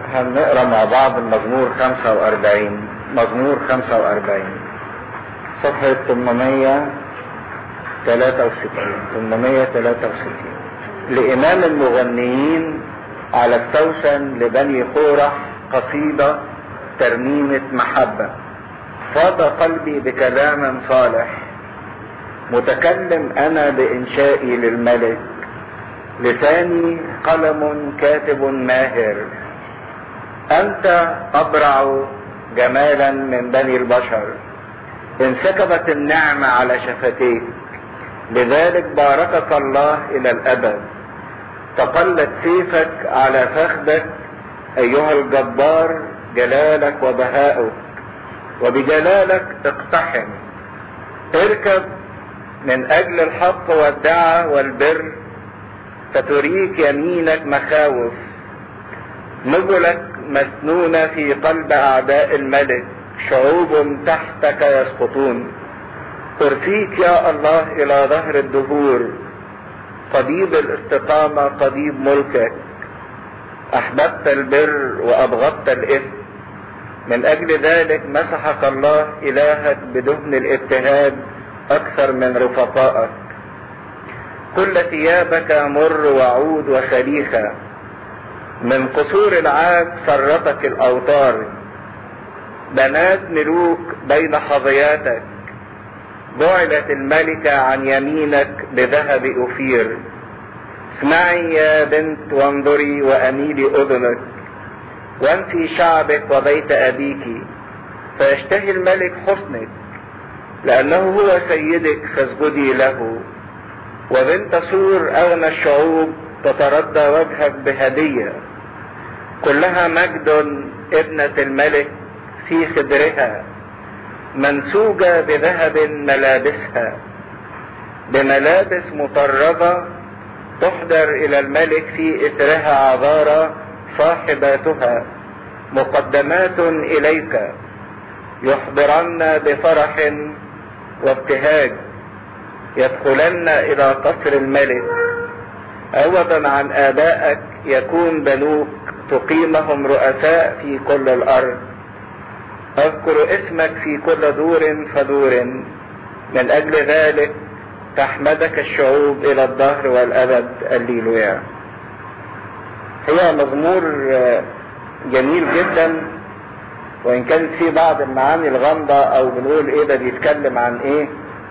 هنقرا مع بعض المزمور 45 مزمور 45 صفحة 863 863 لإمام المغنيين على السوسن لبني قورح قصيدة ترنيمة محبة فاض قلبي بكلام صالح متكلم أنا بإنشائي للملك لساني قلم كاتب ماهر أنت أبرع جمالا من بني البشر انسكبت النعمة على شفتيك لذلك باركك الله إلى الأبد تقلت سيفك على فخذك أيها الجبار جلالك وبهاؤك وبجلالك اقتحم اركب من أجل الحق والدعة والبر فتريك يمينك مخاوف نبلك مسنونة في قلب أعداء الملك شعوب تحتك يسقطون أرسيك يا الله إلى ظهر الدهور قضيب الاستقامة قضيب ملكك أحببت البر وأبغضت الإثم من أجل ذلك مسحك الله إلهك بدهن الابتهاج أكثر من رفقائك كل ثيابك مر وعود وخليخة من قصور العاج سرتك الأوتار بنات ملوك بين حظياتك بعدت الملكة عن يمينك بذهب أفير اسمعي يا بنت وانظري وأميلي أذنك وانسي شعبك وبيت أبيك فيشتهي الملك حسنك لأنه هو سيدك فاسجدي له وبنت سور أغنى الشعوب تتردى وجهك بهدية كلها مجد ابنة الملك في خدرها منسوجة بذهب ملابسها بملابس مطربة تحضر إلى الملك في إثرها عذارى صاحباتها مقدمات إليك يحضرن بفرح وابتهاج يدخلن إلى قصر الملك عوضا عن آبائك يكون بنوك تقيمهم رؤساء في كل الأرض اذكر اسمك في كل دور فدور من اجل ذلك تحمدك الشعوب الى الدهر والابد الليلويا هي مزمور جميل جدا وان كانت في بعض المعاني الغامضة او بنقول ايه ده بيتكلم عن ايه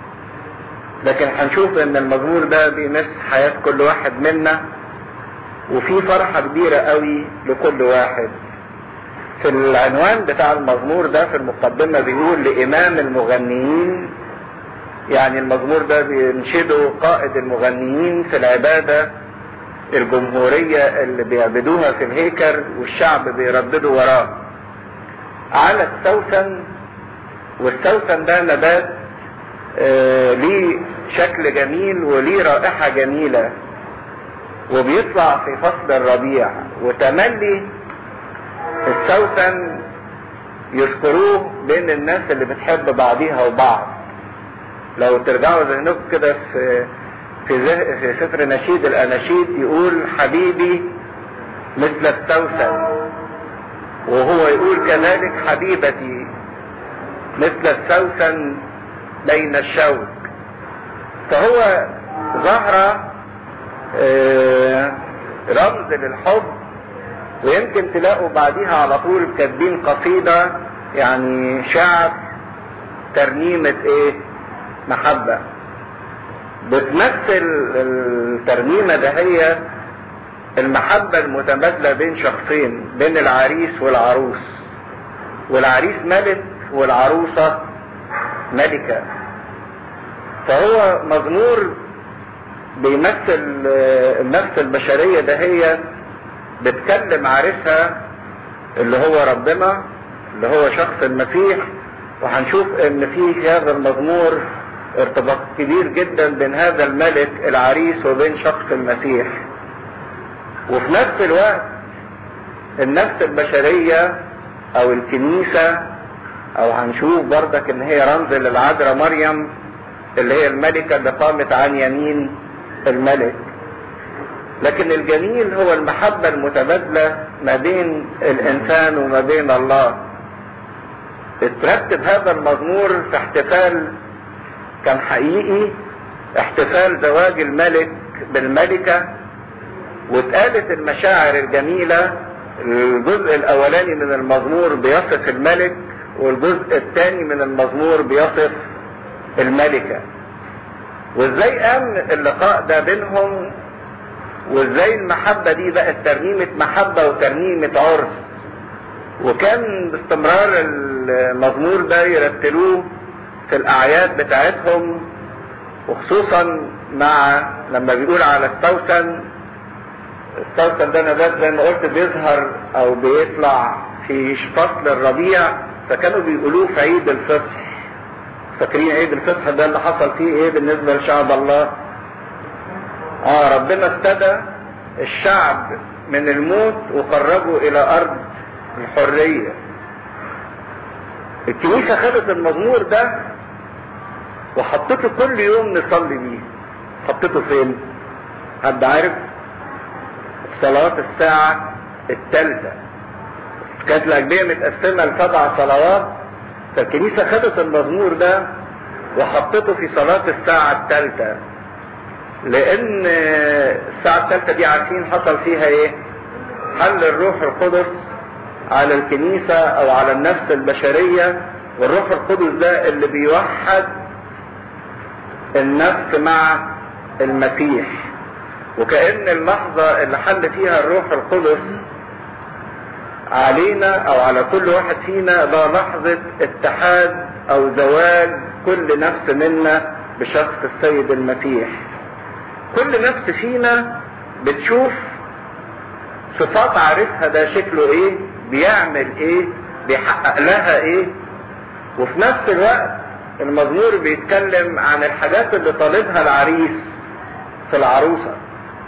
لكن هنشوف ان المزمور ده بيمس حياة كل واحد منا وفي فرحة كبيرة قوي لكل واحد في العنوان بتاع المزمور ده في المقدمة بيقول لإمام المغنيين يعني المزمور ده بينشده قائد المغنيين في العبادة الجمهورية اللي بيعبدوها في الهيكل والشعب بيرددوا وراه على السوسن والسوسن ده نبات آه ليه شكل جميل وليه رائحة جميلة وبيطلع في فصل الربيع وتملي السوسن يذكروه بين الناس اللي بتحب بعضيها وبعض لو ترجعوا ذهنكم كده في في, في سفر نشيد الاناشيد يقول حبيبي مثل السوسن وهو يقول كذلك حبيبتي مثل السوسن بين الشوك فهو زهرة رمز للحب ويمكن تلاقوا بعديها على طول كاتبين قصيدة يعني شعر ترنيمة ايه محبة بتمثل الترنيمة ده هي المحبة المتبادلة بين شخصين بين العريس والعروس والعريس ملك والعروسة ملكة فهو مزمور بيمثل النفس البشرية ده هي بتكلم عارفها اللي هو ربنا اللي هو شخص المسيح وهنشوف ان في هذا المزمور ارتباط كبير جدا بين هذا الملك العريس وبين شخص المسيح وفي نفس الوقت النفس البشرية او الكنيسة او هنشوف بردك ان هي رمز للعذراء مريم اللي هي الملكة اللي قامت عن يمين الملك لكن الجميل هو المحبة المتبادلة ما بين الإنسان وما بين الله اترتب هذا المزمور في احتفال كان حقيقي احتفال زواج الملك بالملكة واتقالت المشاعر الجميلة الجزء الاولاني من المزمور بيصف الملك والجزء الثاني من المزمور بيصف الملكة وازاي قام اللقاء ده بينهم وازاي المحبة دي بقت ترنيمة محبة وترنيمة عرس وكان باستمرار المزمور ده يرتلوه في الاعياد بتاعتهم وخصوصا مع لما بيقول على السوسن السوسن ده نبات زي ما قلت بيظهر او بيطلع في فصل الربيع فكانوا بيقولوه في عيد الفصح فاكرين عيد الفصح ده اللي حصل فيه ايه بالنسبة لشعب الله اه ربنا ابتدى الشعب من الموت وخرجه الى ارض الحرية الكنيسة خدت المزمور ده وحطيته كل يوم نصلي بيه حطيته فين حد عارف صلاة الساعة الثالثة كانت الأجبية متقسمة لسبع صلوات فالكنيسة خدت المزمور ده وحطته في صلاة الساعة الثالثة لأن الساعة الثالثة دي عارفين حصل فيها إيه؟ حل الروح القدس على الكنيسة أو على النفس البشرية والروح القدس ده اللي بيوحد النفس مع المسيح وكأن اللحظة اللي حل فيها الروح القدس علينا او على كل واحد فينا ده لحظة اتحاد او زواج كل نفس منا بشخص السيد المسيح كل نفس فينا بتشوف صفات عارفها ده شكله ايه بيعمل ايه بيحقق لها ايه وفي نفس الوقت المزمور بيتكلم عن الحاجات اللي طالبها العريس في العروسة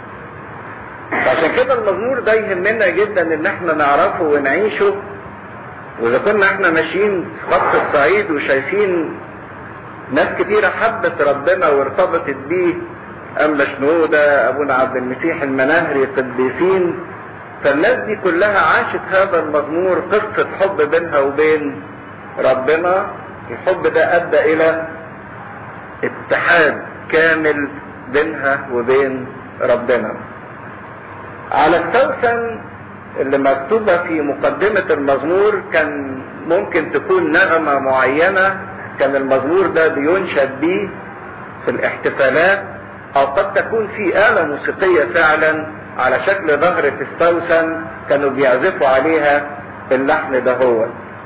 فعشان كده المزمور ده يهمنا جدا ان احنا نعرفه ونعيشه واذا كنا احنا ماشيين في خط الصعيد وشايفين ناس كتيرة حبت ربنا وارتبطت بيه أما شنودة أبونا عبد المسيح المناهري قديسين فالناس دي كلها عاشت هذا المزمور قصة حب بينها وبين ربنا الحب ده أدى إلى اتحاد كامل بينها وبين ربنا على السوسن اللي مكتوبة في مقدمة المزمور كان ممكن تكون نغمة معينة كان المزمور ده بينشد بيه في الاحتفالات او قد تكون في آلة موسيقية فعلا على شكل ظهرة السوسن كانوا بيعزفوا عليها اللحن ده هو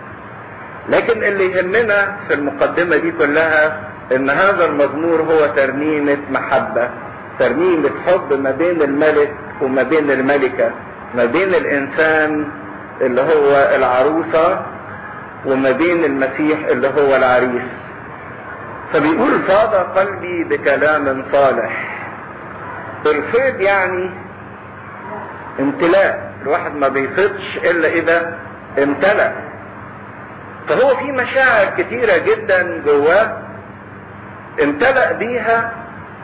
لكن اللي يهمنا في المقدمة دي كلها ان هذا المزمور هو ترنيمة محبة ترنيمة حب ما بين الملك وما بين الملكة ما بين الانسان اللي هو العروسة وما بين المسيح اللي هو العريس فبيقول فاض قلبي بكلام صالح الفيض يعني امتلاء الواحد ما بيفيضش الا اذا امتلأ فهو في مشاعر كتيرة جدا جواه امتلأ بيها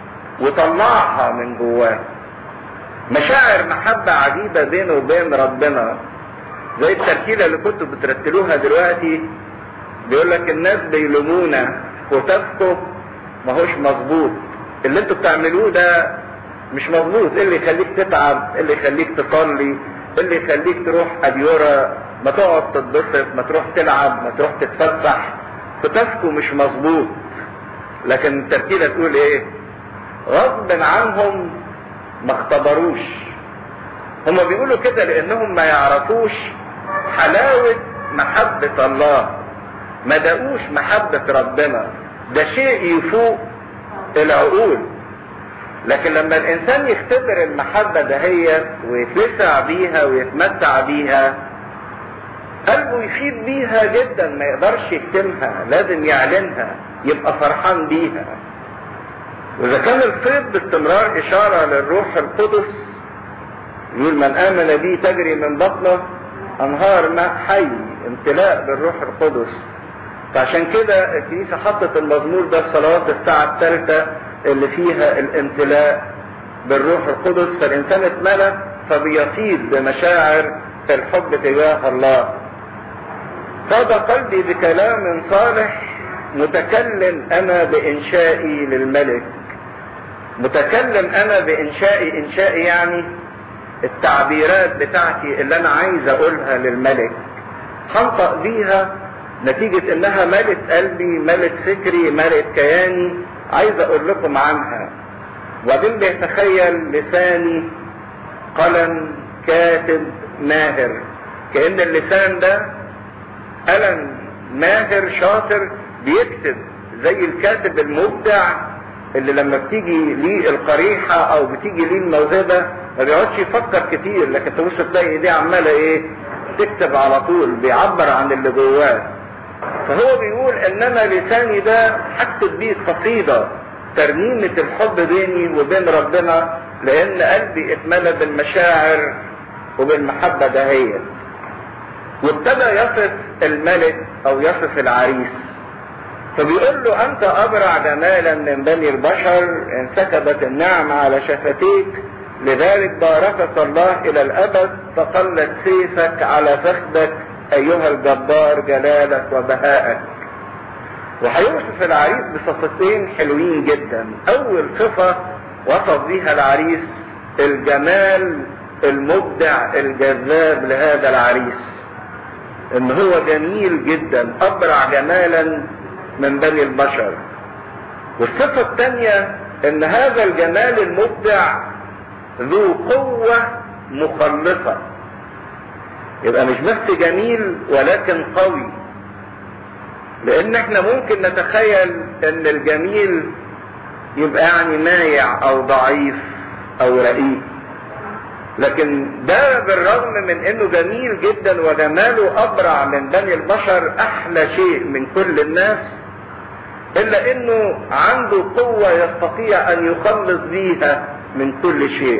وطلعها من جواه مشاعر محبة عجيبة بينه وبين ربنا زي التركيلة اللي كنتوا بترتلوها دلوقتي بيقول لك الناس بيلومونا وتفكوا ماهوش مظبوط اللي انتوا بتعملوه ده مش مظبوط ايه اللي يخليك تتعب ايه اللي يخليك تصلي ايه اللي يخليك تروح اديورة ما تقعد تتبسط ما تروح تلعب ما تروح تتفسح فتفكوا مش مظبوط لكن التركيلة تقول ايه غصب عنهم ما اختبروش هما بيقولوا كده لانهم ما يعرفوش حلاوة محبة الله ما دقوش محبة ربنا ده شيء يفوق العقول لكن لما الانسان يختبر المحبة دهيت ويتلسع بيها ويتمتع بيها قلبه يفيد بيها جدا ما يقدرش يكتمها لازم يعلنها يبقى فرحان بيها واذا كان الفيض باستمرار اشارة للروح القدس يقول من امن بي تجري من بطنه انهار ماء حي امتلاء بالروح القدس فعشان كده الكنيسة حطت المزمور ده في صلوات الساعة الثالثة اللي فيها الامتلاء بالروح القدس فالانسان اتملى فبيفيض بمشاعر الحب تجاه الله صاد قلبي بكلام صالح متكلم انا بانشائي للملك متكلم انا بانشائي انشائي يعني التعبيرات بتاعتي اللي انا عايز اقولها للملك هنطق بيها نتيجة انها ملت قلبي ملت فكري ملت كياني عايز اقول لكم عنها وبعدين بيتخيل لساني قلم كاتب ماهر كأن اللسان ده قلم ماهر شاطر بيكتب زي الكاتب المبدع اللي لما بتيجي ليه القريحة او بتيجي ليه الموهبة ما بيقعدش يفكر كتير لكن تبص تلاقي ايديه عمالة ايه تكتب على طول بيعبر عن اللي جواه فهو بيقول انما لساني ده هكتب بيه قصيدة ترنيمة الحب بيني وبين ربنا لان قلبي اتملى بالمشاعر وبالمحبة دهيت وابتدى يصف الملك او يصف العريس فبيقول له انت ابرع جمالا من بني البشر انسكبت النعمة على شفتيك لذلك باركك الله الى الابد فقلت سيفك على فخدك ايها الجبار جلالك وبهائك وهيوصف العريس بصفتين حلوين جدا اول صفة وصف بيها العريس الجمال المبدع الجذاب لهذا العريس ان هو جميل جدا ابرع جمالا من بني البشر والصفة الثانية ان هذا الجمال المبدع ذو قوة مخلصة يبقى مش بس جميل ولكن قوي لان احنا ممكن نتخيل ان الجميل يبقى يعني مايع او ضعيف او رقيق لكن ده بالرغم من انه جميل جدا وجماله ابرع من بني البشر احلى شيء من كل الناس الا انه عنده قوة يستطيع ان يخلص بيها من كل شيء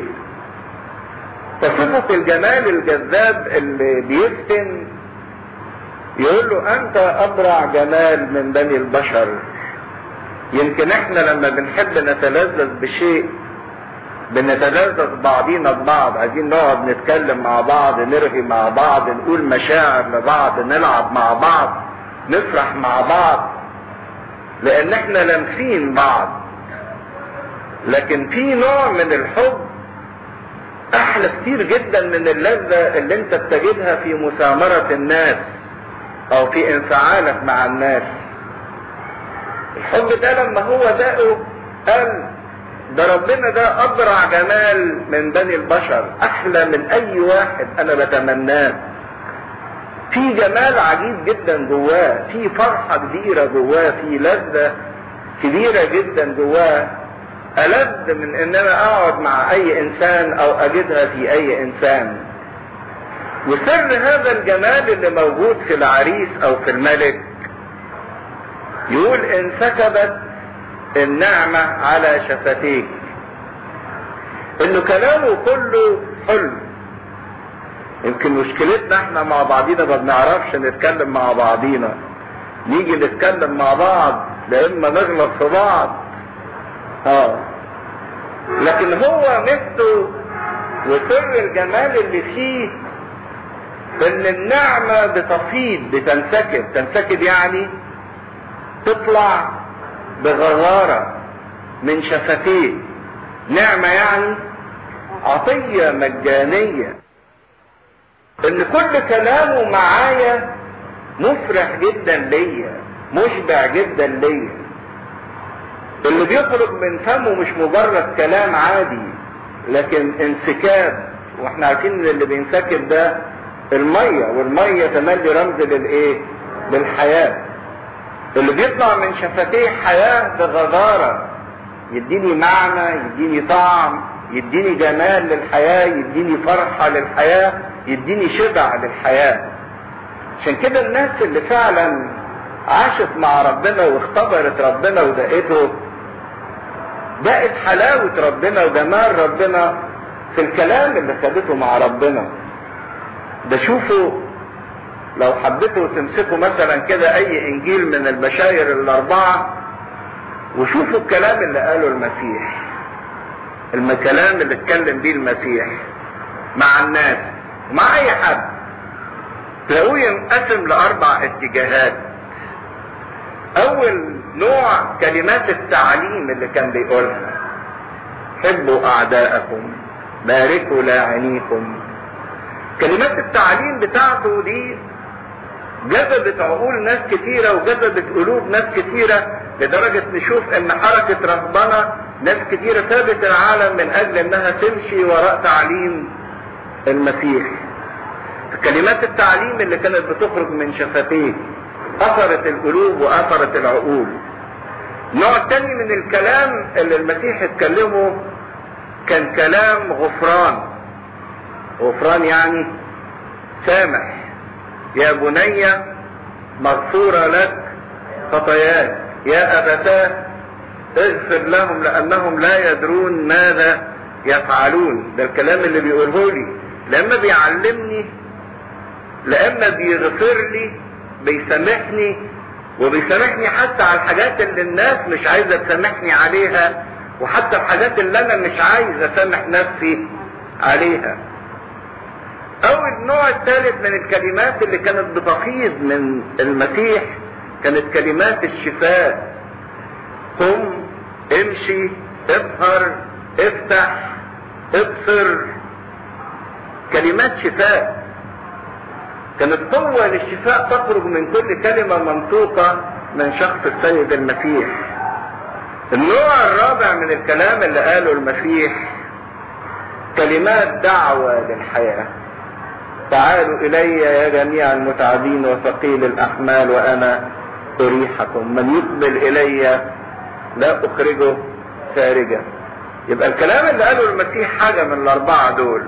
فصفة الجمال الجذاب اللي بيفتن يقول له انت ابرع جمال من بني البشر يمكن احنا لما بنحب نتلذذ بشيء بنتلذذ بعضينا ببعض عايزين نقعد نتكلم مع بعض نرغي مع بعض نقول مشاعر لبعض نلعب مع بعض نفرح مع بعض لان احنا لامسين بعض لكن في نوع من الحب احلى كتير جدا من اللذة اللي انت بتجدها في مسامرة الناس او في انفعالك مع الناس الحب ده لما هو دقه قال ده ربنا ده ابرع جمال من بني البشر احلى من اي واحد انا بتمناه في جمال عجيب جدا جواه في فرحة كبيرة جواه في لذة كبيرة جدا جواه ألذ من ان انا اقعد مع اي انسان او اجدها في اي انسان وسر هذا الجمال اللي موجود في العريس او في الملك يقول انسكبت النعمة على شفتيك انه كلامه كله حلو يمكن مشكلتنا احنا مع بعضينا ما بنعرفش نتكلم مع بعضينا نيجي نتكلم مع بعض لا اما نغلط في بعض اه لكن هو نفسه وسر الجمال اللي فيه ان النعمة بتفيض بتنسكب تنسكب يعني تطلع بغرارة من شفتيه نعمة يعني عطية مجانية ان كل كلامه معايا مفرح جدا ليا مشبع جدا ليا اللي بيخرج من فمه مش مجرد كلام عادي لكن انسكاب واحنا عارفين ان اللي بينسكب ده المية والمية تملي رمز للايه للحياة اللي بيطلع من شفتيه حياة بغزارة يديني معنى يديني طعم يديني جمال للحياة يديني فرحة للحياة يديني شبع للحياة عشان كده الناس اللي فعلا عاشت مع ربنا واختبرت ربنا ودقته دقت حلاوة ربنا وجمال ربنا في الكلام اللي خدته مع ربنا ده شوفوا لو حبيتوا تمسكوا مثلا كده اي انجيل من البشاير الاربعة وشوفوا الكلام اللي قاله المسيح الكلام اللي اتكلم بيه المسيح مع الناس ومع اي حد تلاقوه ينقسم لاربع اتجاهات اول نوع كلمات التعليم اللي كان بيقولها حبوا اعداءكم باركوا لاعنيكم كلمات التعليم بتاعته دي جذبت عقول ناس كتيرة وجذبت قلوب ناس كتيرة لدرجة نشوف ان حركة رهبنة ناس كتيرة سابت العالم من اجل انها تمشي وراء تعليم المسيح كلمات التعليم اللي كانت بتخرج من شفتيه اثرت القلوب واثرت العقول النوع الثاني من الكلام اللي المسيح اتكلمه كان كلام غفران غفران يعني سامح يا بني مغفورة لك خطاياك يا أبتاه اغفر لهم لأنهم لا يدرون ماذا يفعلون ده الكلام اللي بيقوله لي لما بيعلمني لما بيغفر لي بيسامحني وبيسامحني حتى على الحاجات اللي الناس مش عايزة تسامحني عليها وحتى الحاجات اللي انا مش عايز اسامح نفسي عليها او النوع الثالث من الكلمات اللي كانت بتفيض من المسيح كانت كلمات الشفاء قم امشي اظهر افتح ابصر كلمات شفاء كانت قوة للشفاء تخرج من كل كلمة منطوقة من شخص السيد المسيح النوع الرابع من الكلام اللي قاله المسيح كلمات دعوة للحياة تعالوا إلي يا جميع المتعبين وثقيل الأحمال وأنا أريحكم من يقبل إلي لا أخرجه خارجا يبقى الكلام اللي قاله المسيح حاجة من الأربعة دول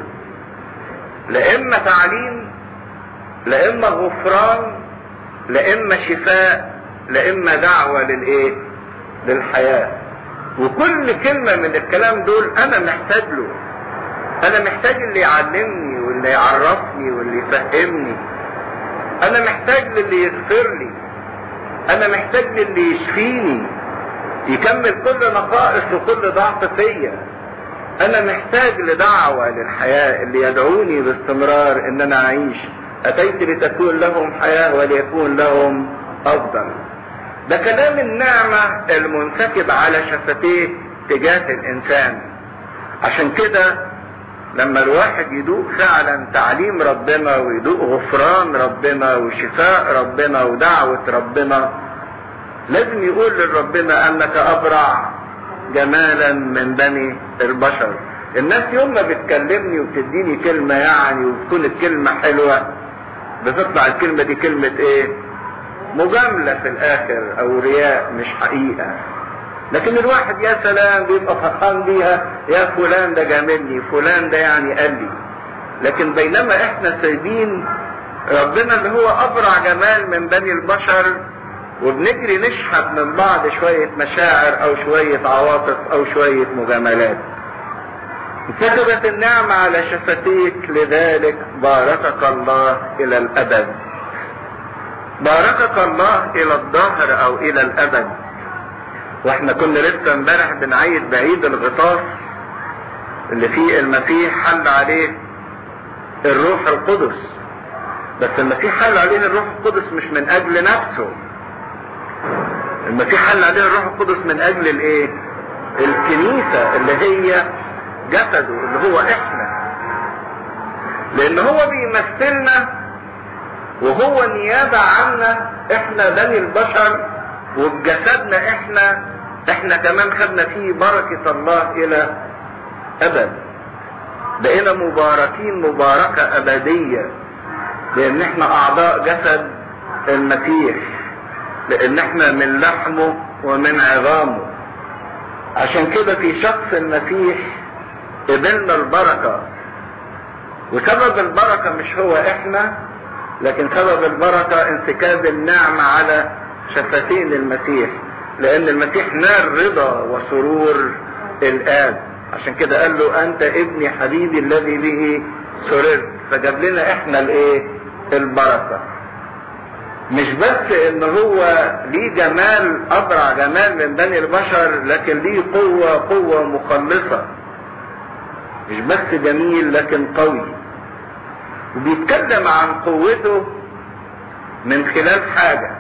لا إما تعليم لا إما غفران لا إما شفاء لا إما دعوة للإيه؟ للحياة وكل كلمة من الكلام دول أنا محتاج له أنا محتاج اللي يعلمني واللي يعرفني واللي يفهمني أنا محتاج للي يغفر لي أنا محتاج للي يشفيني يكمل كل نقائص وكل ضعف فيا أنا محتاج لدعوة للحياة اللي يدعوني باستمرار إن أنا أعيش أتيت لتكون لهم حياة وليكون لهم أفضل ده كلام النعمة المنسكب على شفتيه تجاه الإنسان عشان كده لما الواحد يدوق فعلا تعليم ربنا ويدوق غفران ربنا وشفاء ربنا ودعوة ربنا لازم يقول لربنا انك ابرع جمالا من بني البشر الناس يوم ما بتكلمني وبتديني كلمة يعني وتكون الكلمة حلوة بتطلع الكلمة دي كلمة ايه مجاملة في الاخر او رياء مش حقيقة لكن الواحد يا سلام بيبقى فرحان بيها يا فلان ده جاملني فلان ده يعني قال لي لكن بينما احنا سايبين ربنا اللي هو ابرع جمال من بني البشر وبنجري نشحت من بعض شوية مشاعر او شوية عواطف او شوية مجاملات كتبت النعمة على شفتيك لذلك باركك الله الى الابد باركك الله الى الظهر او الى الابد واحنا كنا لسه امبارح بنعيد بعيد الغطاس اللي فيه المسيح حل عليه الروح القدس بس المسيح حل عليه الروح القدس مش من اجل نفسه المسيح حل عليه الروح القدس من اجل الايه الكنيسة اللي هي جسده اللي هو احنا لان هو بيمثلنا وهو نيابة عنا احنا بني البشر وبجسدنا احنا احنا كمان خدنا فيه بركة الله الى ابد بقينا مباركين مباركة ابدية لان احنا اعضاء جسد المسيح لان احنا من لحمه ومن عظامه عشان كده في شخص المسيح قبلنا البركة وسبب البركة مش هو احنا لكن سبب البركة انسكاب النعمة على شفتين المسيح لان المسيح نال رضا وسرور الاب عشان كده قال له انت ابني حبيبي الذي به سررت فجاب لنا احنا الايه البركه مش بس ان هو ليه جمال ابرع جمال من بني البشر لكن ليه قوه قوه مخلصه مش بس جميل لكن قوي وبيتكلم عن قوته من خلال حاجة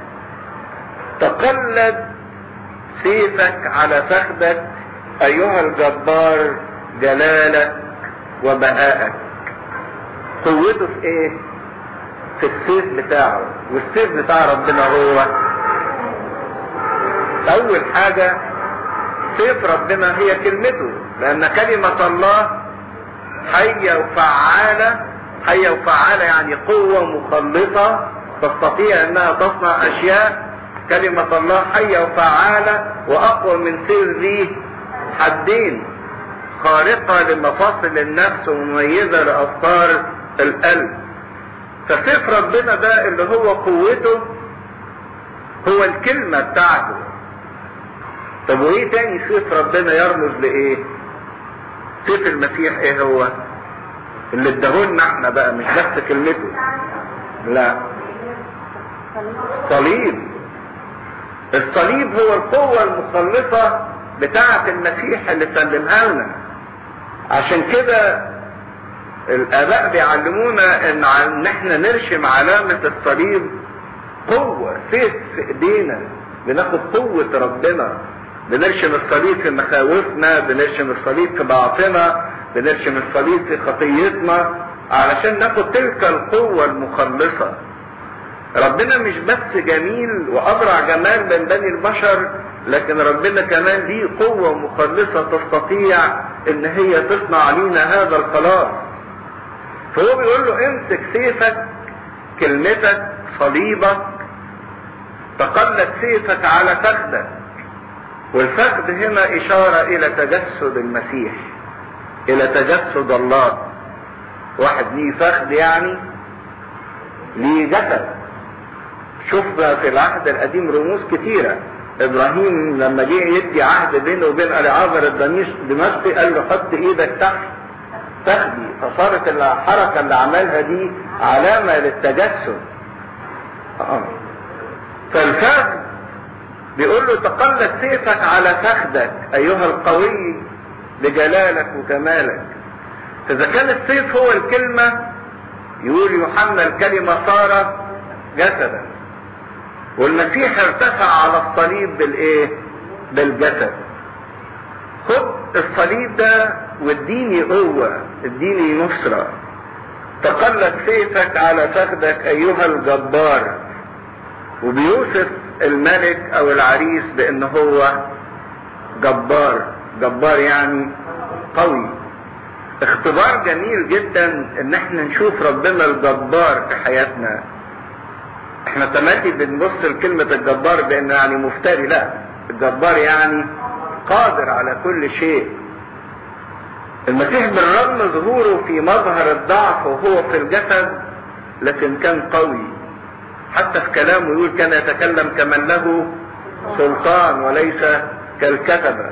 تقلد سيفك على فخدك ايها الجبار جلالك وبهائك قوته في ايه في السيف بتاعه والسيف بتاع ربنا هو اول حاجة سيف ربنا هي كلمته لان كلمة الله حية وفعالة حية وفعالة يعني قوة مخلصة تستطيع انها تصنع اشياء كلمة الله حية وفعالة واقوى من سيف ذي حدين خارقة لمفاصل النفس ومميزة لافكار القلب فسيف ربنا ده اللي هو قوته هو الكلمة بتاعته طب وايه تاني سيف ربنا يرمز لايه سيف المسيح ايه هو اللي اداهولنا احنا بقى مش بس كلمته لا صليب الصليب هو القوة المخلصة بتاعة المسيح اللي سلمها لنا عشان كده الاباء بيعلمونا ان ان احنا نرشم علامة الصليب قوة سيف في ايدينا بناخد قوة ربنا بنرشم الصليب في مخاوفنا بنرشم الصليب في ضعفنا بنرشم الصليب في خطيتنا علشان ناخد تلك القوة المخلصة ربنا مش بس جميل وابرع جمال من بني البشر لكن ربنا كمان ليه قوة مخلصة تستطيع ان هي تصنع لينا هذا الخلاص فهو بيقول له امسك سيفك كلمتك صليبك تقلد سيفك على فخدك والفخذ هنا اشارة الى تجسد المسيح الى تجسد الله واحد ليه فخذ يعني ليه جسد شفنا في العهد القديم رموز كتيرة ابراهيم لما جه يدي عهد بينه وبين العازر الدمشقي قال له حط ايدك تحت فخدي فصارت الحركة اللي عملها دي علامة للتجسد آه. فالفخذ بيقول له تقلد سيفك على فخدك ايها القوي لجلالك وكمالك فاذا كان السيف هو الكلمة يقول يوحنا الكلمة صار جسدا والمسيح ارتفع على الصليب بالايه بالجسد خد الصليب ده واديني قوة اديني نصرة تقلد سيفك على فخدك ايها الجبار وبيوصف الملك او العريس بان هو جبار جبار يعني قوي اختبار جميل جدا ان احنا نشوف ربنا الجبار في حياتنا احنا تماتي بنبص لكلمة الجبار بان يعني مفتري لا الجبار يعني قادر على كل شيء المسيح بالرغم ظهوره في مظهر الضعف وهو في الجسد لكن كان قوي حتى في كلامه يقول كان يتكلم كمن له سلطان وليس كالكتبة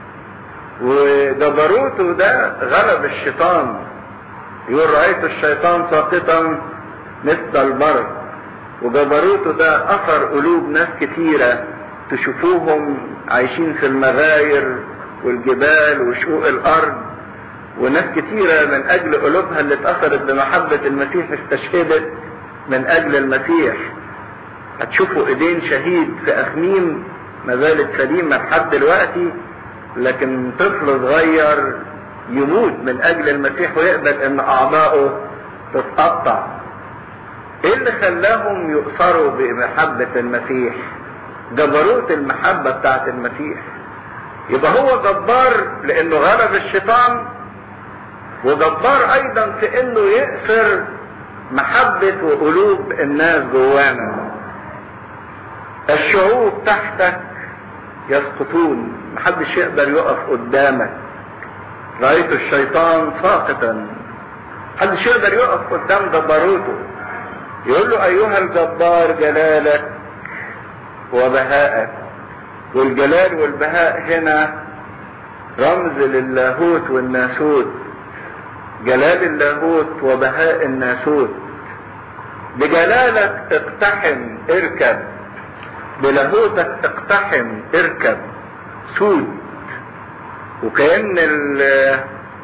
وجبروته ده غلب الشيطان يقول رأيت الشيطان ساقطا مثل البرد وجبروته ده أثر قلوب ناس كتيرة تشوفوهم عايشين في المغاير والجبال وشقوق الأرض وناس كتيرة من أجل قلوبها اللي اتأثرت بمحبة المسيح استشهدت من أجل المسيح هتشوفوا إيدين شهيد في أخميم ما زالت سليمة لحد دلوقتي لكن طفل صغير يموت من أجل المسيح ويقبل إن أعضائه تتقطع إيه اللي خلاهم يؤثروا بمحبة المسيح؟ جبروت المحبة بتاعت المسيح يبقى هو جبار لانه غلب الشيطان وجبار ايضا في انه يأسر محبة وقلوب الناس جوانا الشعوب تحتك يسقطون محدش يقدر يقف قدامك رأيت الشيطان ساقطا محدش يقدر يقف قدام جبروته يقول له ايها الجبار جلالك وبهائك والجلال والبهاء هنا رمز للاهوت والناسوت جلال اللاهوت وبهاء الناسوت بجلالك اقتحم اركب بلاهوتك اقتحم اركب سود وكأن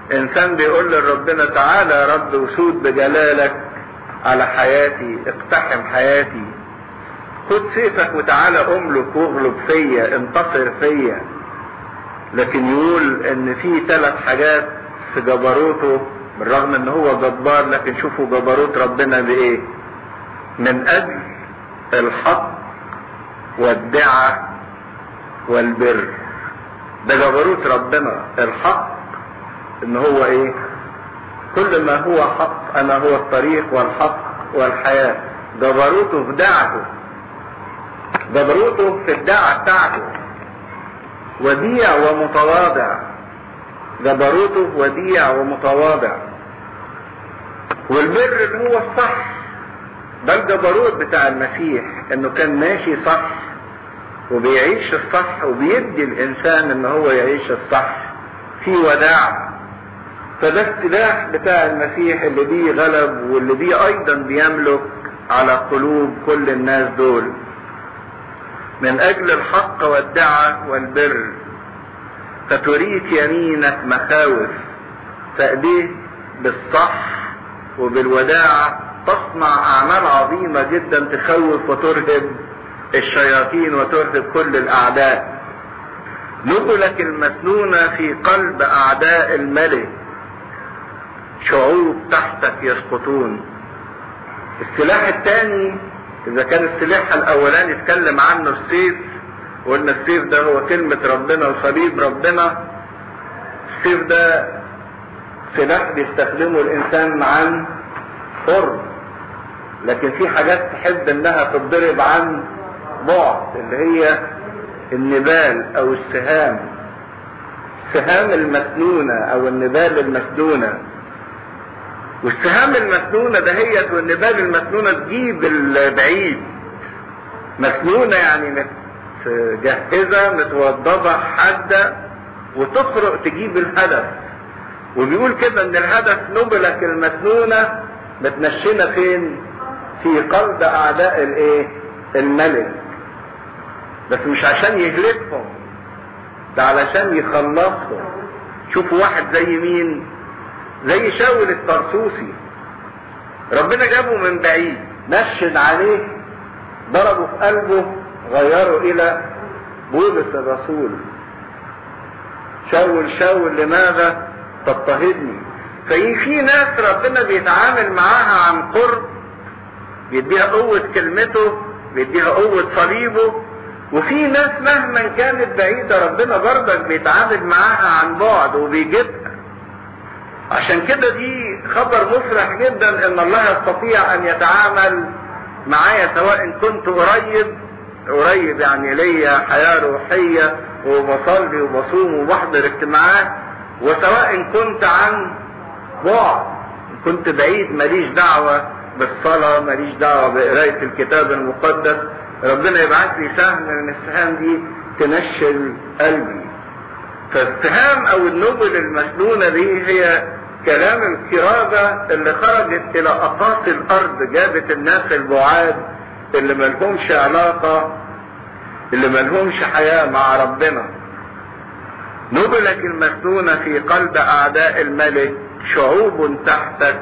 انسان بيقول لربنا تعالى يا رب وسود بجلالك على حياتي اقتحم حياتي خد سيفك وتعالى املك واغلب فيا انتصر فيا لكن يقول ان في ثلاث حاجات في جبروته بالرغم ان هو جبار لكن شوفوا جبروت ربنا بايه من اجل الحق والدعة والبر ده جبروت ربنا الحق ان هو ايه كل ما هو حق انا هو الطريق والحق والحياة جبروته في دعته جبروته في الدعة بتاعته وديع ومتواضع جبروته وديع ومتواضع والبر اللي هو الصح ده الجبروت بتاع المسيح انه كان ماشي صح وبيعيش الصح وبيدي الانسان ان هو يعيش الصح في وداع فده السلاح بتاع المسيح اللي بيه غلب واللي بيه ايضا بيملك على قلوب كل الناس دول من اجل الحق والدعة والبر فتريك يمينك مخاوف فأديه بالصح وبالوداعة تصنع أعمال عظيمة جدا تخوف وترهب الشياطين وترهب كل الأعداء نقلك المسنونة في قلب أعداء الملك شعوب تحتك يسقطون السلاح الثاني إذا كان السلاح الأولاني اتكلم عنه السيف وقلنا السيف ده هو كلمة ربنا وصليب ربنا السيف ده سلاح بيستخدمه الإنسان عن قرب لكن في حاجات تحب انها تتضرب عن بعد اللي هي النبال او السهام السهام المسنونة او النبال المسنونة والسهام المسنونة دهيت والنبال المسنونة تجيب البعيد مسنونة يعني متجهزة متوضبة حادة وتخرق تجيب الهدف وبيقول كده ان الهدف نبلك المسنونة متنشنة فين في قلب اعداء الايه الملك بس مش عشان يهلكهم ده علشان يخلصهم شوفوا واحد زي مين زي شاول الطرسوسي ربنا جابه من بعيد نشن عليه ضربه في قلبه غيره الى بولس الرسول شاول شاول لماذا تضطهدني ففي ناس ربنا بيتعامل معاها عن قرب بيديها قوة كلمته بيديها قوة صليبه وفي ناس مهما كانت بعيدة ربنا برضك بيتعامل معاها عن بعد وبيجيبها عشان كده دي خبر مفرح جدا ان الله يستطيع ان يتعامل معايا سواء كنت قريب قريب يعني ليا حياة روحية وبصلي وبصوم وبحضر اجتماعات وسواء كنت عن بعد كنت بعيد ماليش دعوة بالصلاة ماليش دعوة بقراية الكتاب المقدس ربنا يبعث لي سهم من السهام دي تنشل قلبي فالسهام او النبل المسنونة دي هي كلام الكرابة اللي خرجت الى اقاصي الارض جابت الناس البعاد اللي ملهمش علاقة اللي ملهمش حياة مع ربنا نبلك المسنونة في قلب اعداء الملك شعوب تحتك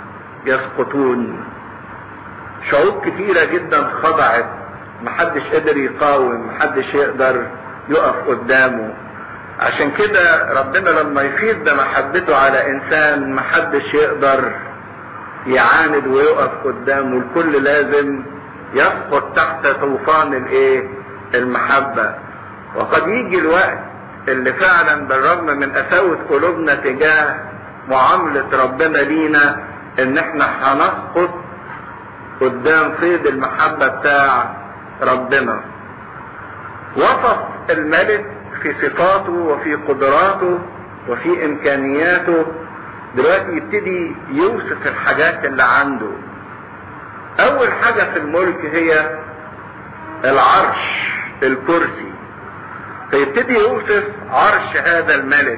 يسقطون شعوب كتيرة جدا خضعت محدش قدر يقاوم محدش يقدر يقف قدامه عشان كده ربنا لما يفيض ده محبته على انسان محدش يقدر يعاند ويقف قدامه الكل لازم يسقط تحت طوفان الايه المحبة وقد يجي الوقت اللي فعلا بالرغم من قساوة قلوبنا تجاه معاملة ربنا لينا ان احنا هنسقط قدام صيد المحبة بتاع ربنا وصف الملك في صفاته وفي قدراته وفي امكانياته دلوقتي يبتدي يوصف الحاجات اللي عنده اول حاجة في الملك هي العرش الكرسي فيبتدي يوصف عرش هذا الملك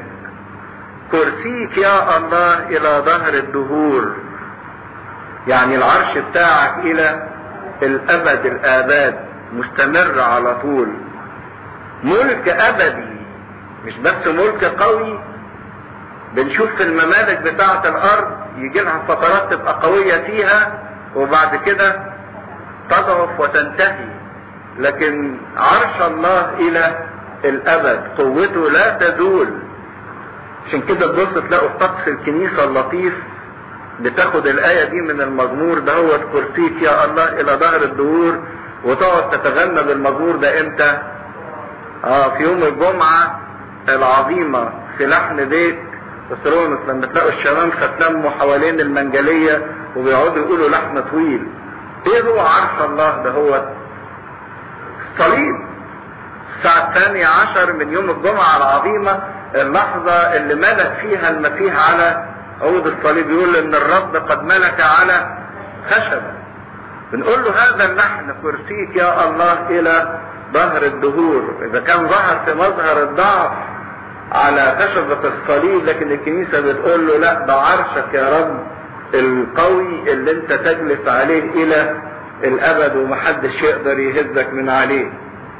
كرسيك يا الله الى ظهر الدهور يعني العرش بتاعك الى الابد الاباد مستمر على طول ملك ابدي مش بس ملك قوي بنشوف في الممالك بتاعة الارض يجي لها فترات تبقى قوية فيها وبعد كده تضعف وتنتهي لكن عرش الله الى الابد قوته لا تزول عشان كده تبص تلاقوا في طقس الكنيسة اللطيف بتاخد الآية دي من المزمور ده هو كرسيك يا الله إلى ظهر الدهور وتقعد تتغنى بالمزمور ده امتى؟ اه في يوم الجمعة العظيمة في لحن بيت بسرونس لما تلاقوا الشباب ختلموا حوالين المنجلية وبيقعدوا يقولوا لحن طويل ايه هو عرش الله ده هو الصليب الساعة الثانية عشر من يوم الجمعة العظيمة اللحظة اللي ملك فيها المسيح على عود الصليب يقول ان الرب قد ملك على خشبة بنقول له هذا اللحن كرسيك يا الله الى ظهر الدهور اذا كان ظهر في مظهر الضعف على خشبة الصليب لكن الكنيسة بتقول له لا ده عرشك يا رب القوي اللي انت تجلس عليه الى الابد ومحدش يقدر يهزك من عليه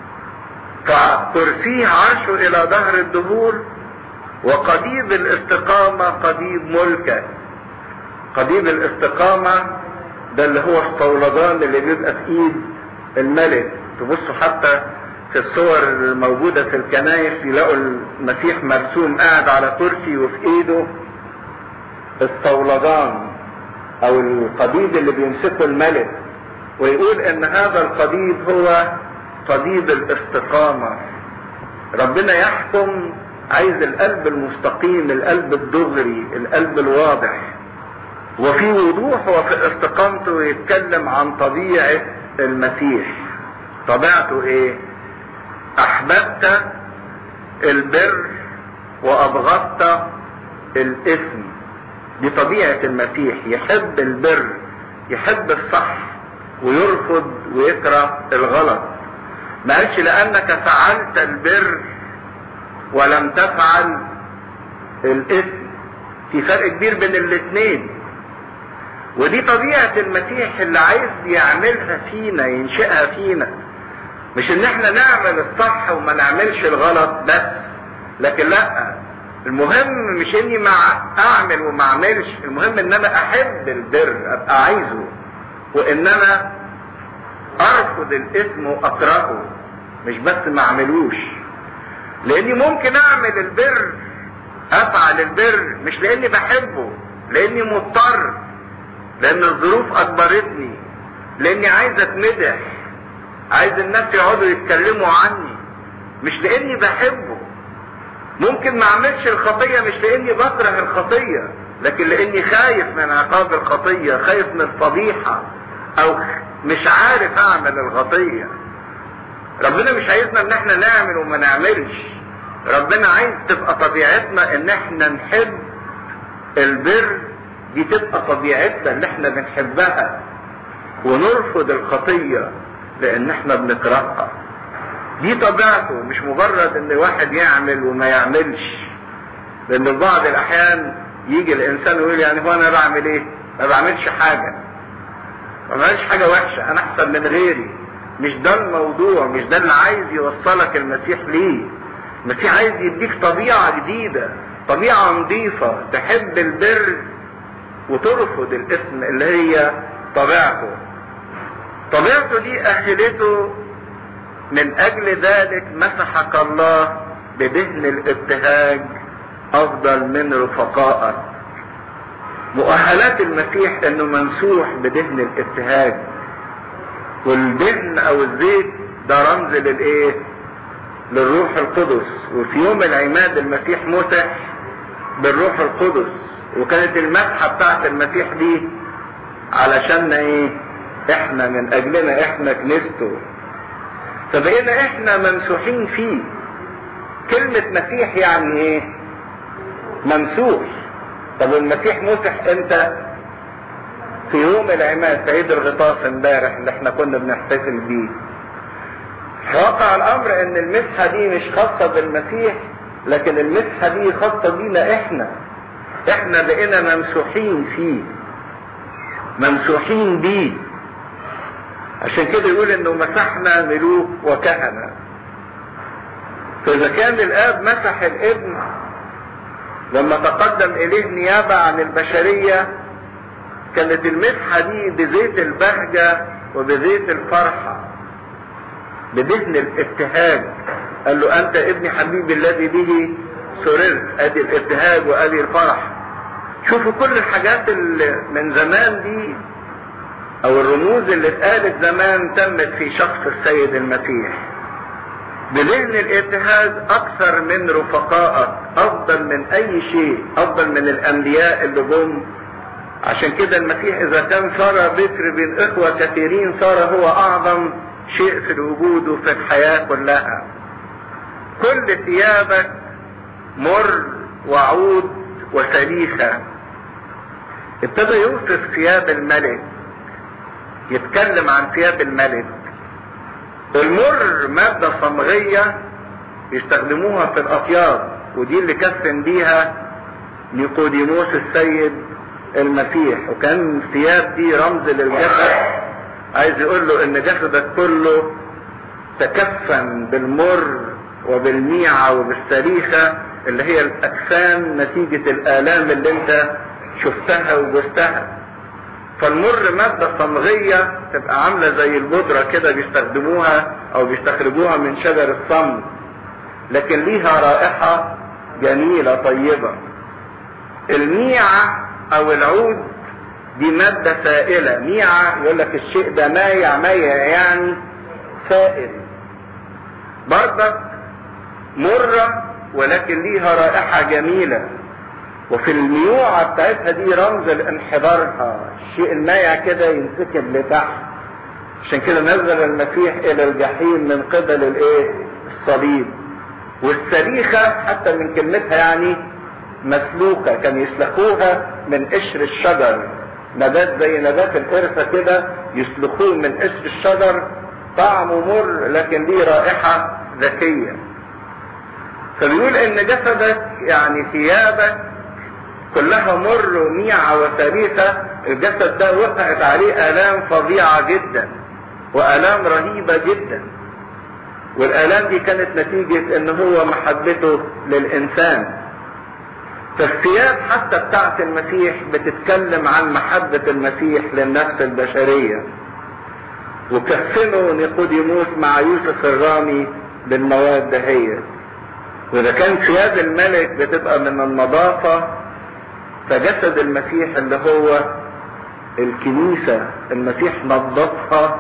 فكرسيه عرشه الى ظهر الدهور وقضيب الاستقامة قضيب ملكة قضيب الاستقامة ده اللي هو الصولجان اللي بيبقى في ايد الملك تبصوا حتى في الصور الموجودة في الكنائس يلاقوا المسيح مرسوم قاعد على كرسي وفي ايده الصولجان او القضيب اللي بيمسكه الملك ويقول ان هذا القضيب هو قضيب الاستقامة ربنا يحكم عايز القلب المستقيم القلب الدغري القلب الواضح وفي وضوح وفي استقامته يتكلم عن طبيعة المسيح طبيعته ايه احببت البر وابغضت الاثم دي طبيعة المسيح يحب البر يحب الصح ويرفض ويكره الغلط ما قالش لانك فعلت البر ولم تفعل الاثم في فرق كبير بين الاثنين ودي طبيعة المسيح اللي عايز يعملها فينا ينشئها فينا مش ان احنا نعمل الصح وما نعملش الغلط بس لكن لا المهم مش اني مع اعمل وما اعملش المهم ان انا احب البر ابقى عايزه وان انا ارفض الاثم واكرهه مش بس ما اعملوش لاني ممكن اعمل البر افعل البر مش لاني بحبه لاني مضطر لان الظروف اجبرتني لاني عايز اتمدح عايز الناس يقعدوا يتكلموا عني مش لاني بحبه ممكن ما اعملش الخطية مش لاني بكره الخطية لكن لاني خايف من عقاب الخطية خايف من الفضيحة او مش عارف اعمل الخطية ربنا مش عايزنا ان احنا نعمل وما نعملش ربنا عايز تبقى طبيعتنا ان احنا نحب البر دي تبقى طبيعتنا اللي احنا بنحبها ونرفض الخطية لان احنا بنكرهها دي طبيعته مش مجرد ان واحد يعمل وما يعملش لان في بعض الاحيان يجي الانسان ويقول يعني هو انا بعمل ايه ما بعملش حاجة ما بعملش حاجة وحشة انا احسن من غيري مش ده الموضوع مش ده اللي عايز يوصلك المسيح ليه المسيح عايز يديك طبيعة جديدة طبيعة نظيفة تحب البر وترفض الاسم اللي هي طبيعته طبيعته دي اهلته من اجل ذلك مسحك الله بدهن الابتهاج افضل من رفقائك مؤهلات المسيح انه ممسوح بدهن الابتهاج والدهن او الزيت ده رمز للايه للروح القدس وفي يوم العماد المسيح مسح بالروح القدس وكانت المسحه بتاعت المسيح دي علشان ايه احنا من اجلنا احنا كنيسته فبقينا احنا ممسوحين فيه كلمة مسيح يعني ايه ممسوح طب المسيح مسح امتى في يوم العماد في عيد الغطاس امبارح اللي احنا كنا بنحتفل بيه واقع الامر ان المسحة دي مش خاصة بالمسيح لكن المسحة دي خاصة بينا احنا احنا بقينا ممسوحين فيه ممسوحين بيه عشان كده يقول انه مسحنا ملوك وكهنة فاذا كان الاب مسح الابن لما تقدم اليه نيابة عن البشرية كانت المسحة دي بزيت البهجة وبزيت الفرحة بدهن الابتهاج قال له انت ابني حبيبي الذي به سررت ادي الابتهاج وادي الفرح شوفوا كل الحاجات اللي من زمان دي او الرموز اللي اتقالت زمان تمت في شخص السيد المسيح بذهن الابتهاج اكثر من رفقائك افضل من اي شيء افضل من الانبياء اللي جم عشان كده المسيح اذا كان صار بكر بين اخوة كثيرين صار هو اعظم شيء في الوجود وفي الحياة كلها كل ثيابك مر وعود وسليخة ابتدى يوصف ثياب الملك يتكلم عن ثياب الملك المر مادة صمغية يستخدموها في الأطياب ودي اللي كفن بيها نيقوديموس السيد المسيح وكان الثياب دي رمز للجسد عايز يقول له ان جسدك كله تكفن بالمر وبالميعة وبالسريخة اللي هي الاجسام نتيجة الالام اللي انت شفتها وجستها فالمر مادة صمغية تبقى عاملة زي البودرة كده بيستخدموها او بيستخرجوها من شجر الصمغ لكن ليها رائحة جميلة طيبة الميعة او العود دي مادة سائلة ميعة يقول لك الشيء ده مايع مايع يعني سائل برضك مرة ولكن ليها رائحة جميلة وفي الميوعة بتاعتها دي رمز لانحدارها الشيء المايع كده ينسكب لتحت عشان كده نزل المسيح الى الجحيم من قبل الايه الصليب والسليخة حتى من كلمتها يعني مسلوكة كان يسلخوها من قشر الشجر نبات زي نبات القرفة كده يسلخوه من قشر الشجر طعمه مر لكن ليه رائحة ذكية فبيقول ان جسدك يعني ثيابك كلها مر وميعة وسريسة الجسد ده وقعت عليه آلام فظيعة جدا وآلام رهيبة جدا والآلام دي كانت نتيجة ان هو محبته للإنسان فالثياب حتى بتاعت المسيح بتتكلم عن محبة المسيح للنفس البشرية وكفنوا نيقوديموس مع يوسف الرامي بالمواد دهيت واذا كان ثياب الملك بتبقى من النظافة فجسد المسيح اللي هو الكنيسة المسيح نظفها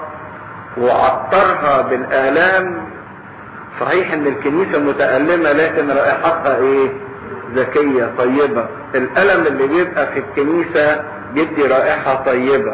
وعطرها بالآلام صحيح ان الكنيسة متألمة لكن رائحتها ايه ذكية طيبة الألم اللي بيبقى في الكنيسة بيدي رائحة طيبة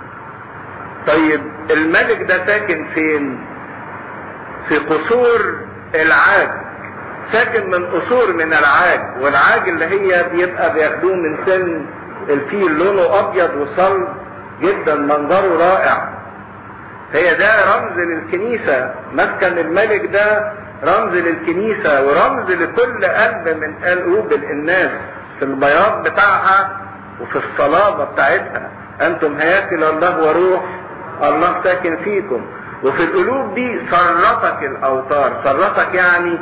طيب الملك ده ساكن فين في قصور العاج ساكن من قصور من العاج والعاج اللي هي بيبقى بياخدوه من سن الفيل لونه ابيض وصلب جدا منظره رائع هي ده رمز للكنيسة مسكن الملك ده رمز للكنيسة ورمز لكل قلب من قلوب الناس في البياض بتاعها وفي الصلابة بتاعتها انتم هياكل الله وروح الله ساكن فيكم وفي القلوب دي سرتك الاوتار سرتك يعني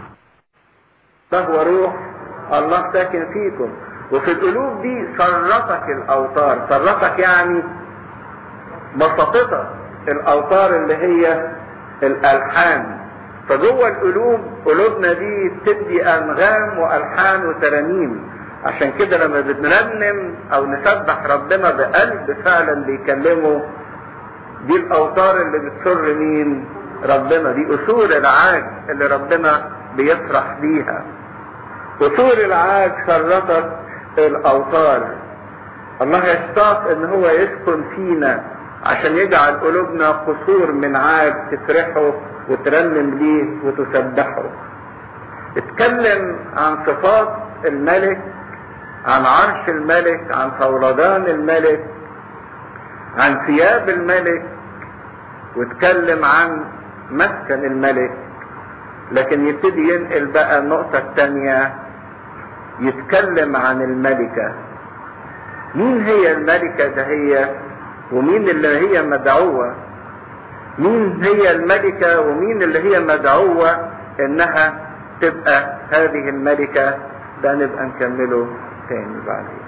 فهو روح الله ساكن فيكم وفي القلوب دي سرتك الاوتار سرتك يعني بسطتك الاوتار اللي هي الالحان فجوه القلوب قلوبنا دي بتدي انغام والحان وترانيم عشان كده لما بنرنم او نسبح ربنا بقلب فعلا بيكلمه دي الاوتار اللي بتسر مين ربنا دي اصول العاج اللي ربنا بيفرح بيها اصول العاج سرتك الاوتار الله يشتاق ان هو يسكن فينا عشان يجعل قلوبنا قصور من عاج تفرحه وترنم ليه وتسبحه اتكلم عن صفات الملك عن عرش الملك عن فوران الملك عن ثياب الملك واتكلم عن مسكن الملك لكن يبتدي ينقل بقى النقطة الثانية يتكلم عن الملكة مين هي الملكة ده هي ومين اللي هي مدعوة مين هي الملكة ومين اللي هي مدعوة انها تبقى هذه الملكة ده نبقى نكمله تاني بعدين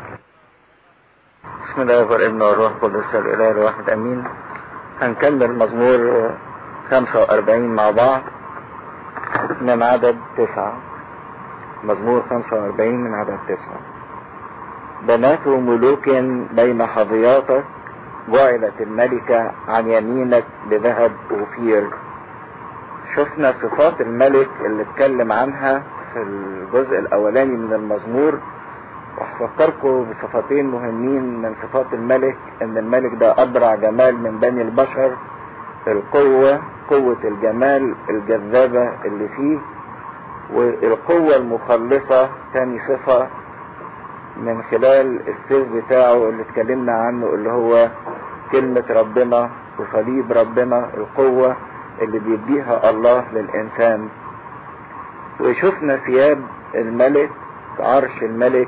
بسم الله والابن والروح القدس الاله الواحد امين هنكمل مزمور 45 مع بعض من عدد تسعة مزمور 45 من عدد تسعة بنات ملوك بين حظياتك جعلت الملكة عن يمينك بذهب أوفير شفنا صفات الملك اللي اتكلم عنها في الجزء الأولاني من المزمور وهفكركم بصفتين مهمين من صفات الملك ان الملك ده ابرع جمال من بني البشر القوة قوة الجمال الجذابة اللي فيه والقوة المخلصة تاني صفة من خلال السيف بتاعه اللي اتكلمنا عنه اللي هو كلمة ربنا وصليب ربنا القوة اللي بيديها الله للإنسان وشفنا ثياب الملك عرش الملك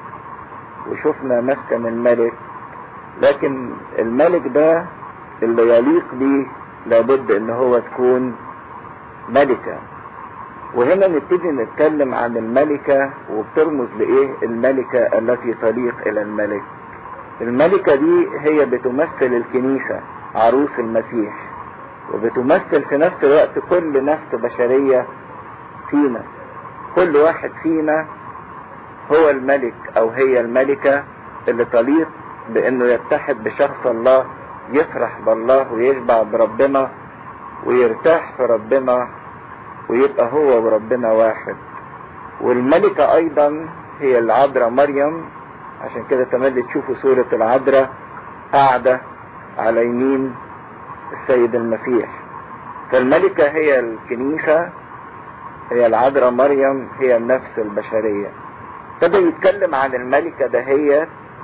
وشفنا مسكن الملك لكن الملك ده اللي يليق بيه لابد ان هو تكون ملكة وهنا نبتدي نتكلم عن الملكة وبترمز لايه الملكة التي تليق الى الملك الملكة دي هي بتمثل الكنيسة عروس المسيح وبتمثل في نفس الوقت كل نفس بشرية فينا كل واحد فينا هو الملك او هي الملكة اللي تليق بانه يتحد بشخص الله يفرح بالله ويشبع بربنا ويرتاح في ربنا ويبقى هو وربنا واحد والملكة ايضا هي العذراء مريم عشان كده تملي تشوفوا سورة العذراء قاعدة على يمين السيد المسيح فالملكة هي الكنيسة هي العذراء مريم هي النفس البشرية ابتدى يتكلم عن الملكة دهيت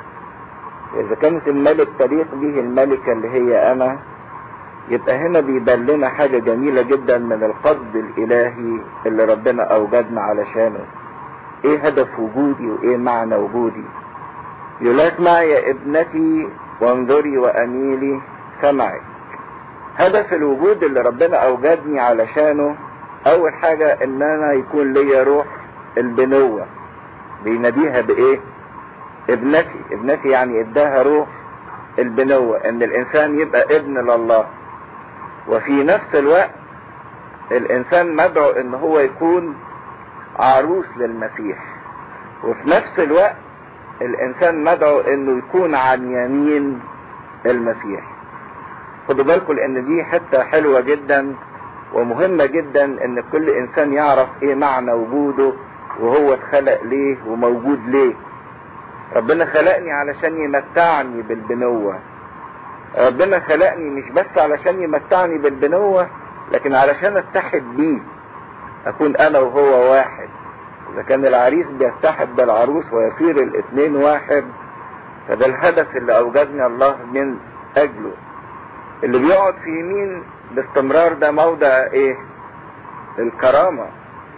إذا كانت الملك تليق به الملكة اللي هي أنا يبقى هنا بيبان لنا حاجة جميلة جدا من القصد الإلهي اللي ربنا أوجدنا علشانه إيه هدف وجودي وإيه معنى وجودي يقولك معي يا ابنتي وانظري وأميلي سمعك هدف الوجود اللي ربنا أوجدني علشانه أول حاجة إن أنا يكون ليا روح البنوة بيناديها بايه ابنتي ابنتي يعني اداها روح البنوة ان الانسان يبقى ابن لله وفي نفس الوقت الانسان مدعو ان هو يكون عروس للمسيح وفي نفس الوقت الانسان مدعو انه يكون عن يمين المسيح خدوا بالكم لان دي حتة حلوة جدا ومهمة جدا ان كل انسان يعرف ايه معنى وجوده وهو اتخلق ليه وموجود ليه ربنا خلقني علشان يمتعني بالبنوة ربنا خلقني مش بس علشان يمتعني بالبنوة لكن علشان اتحد بيه اكون انا وهو واحد اذا كان العريس بيتحد بالعروس ويصير الاثنين واحد فده الهدف اللي اوجدني الله من اجله اللي بيقعد في يمين باستمرار ده موضع ايه الكرامة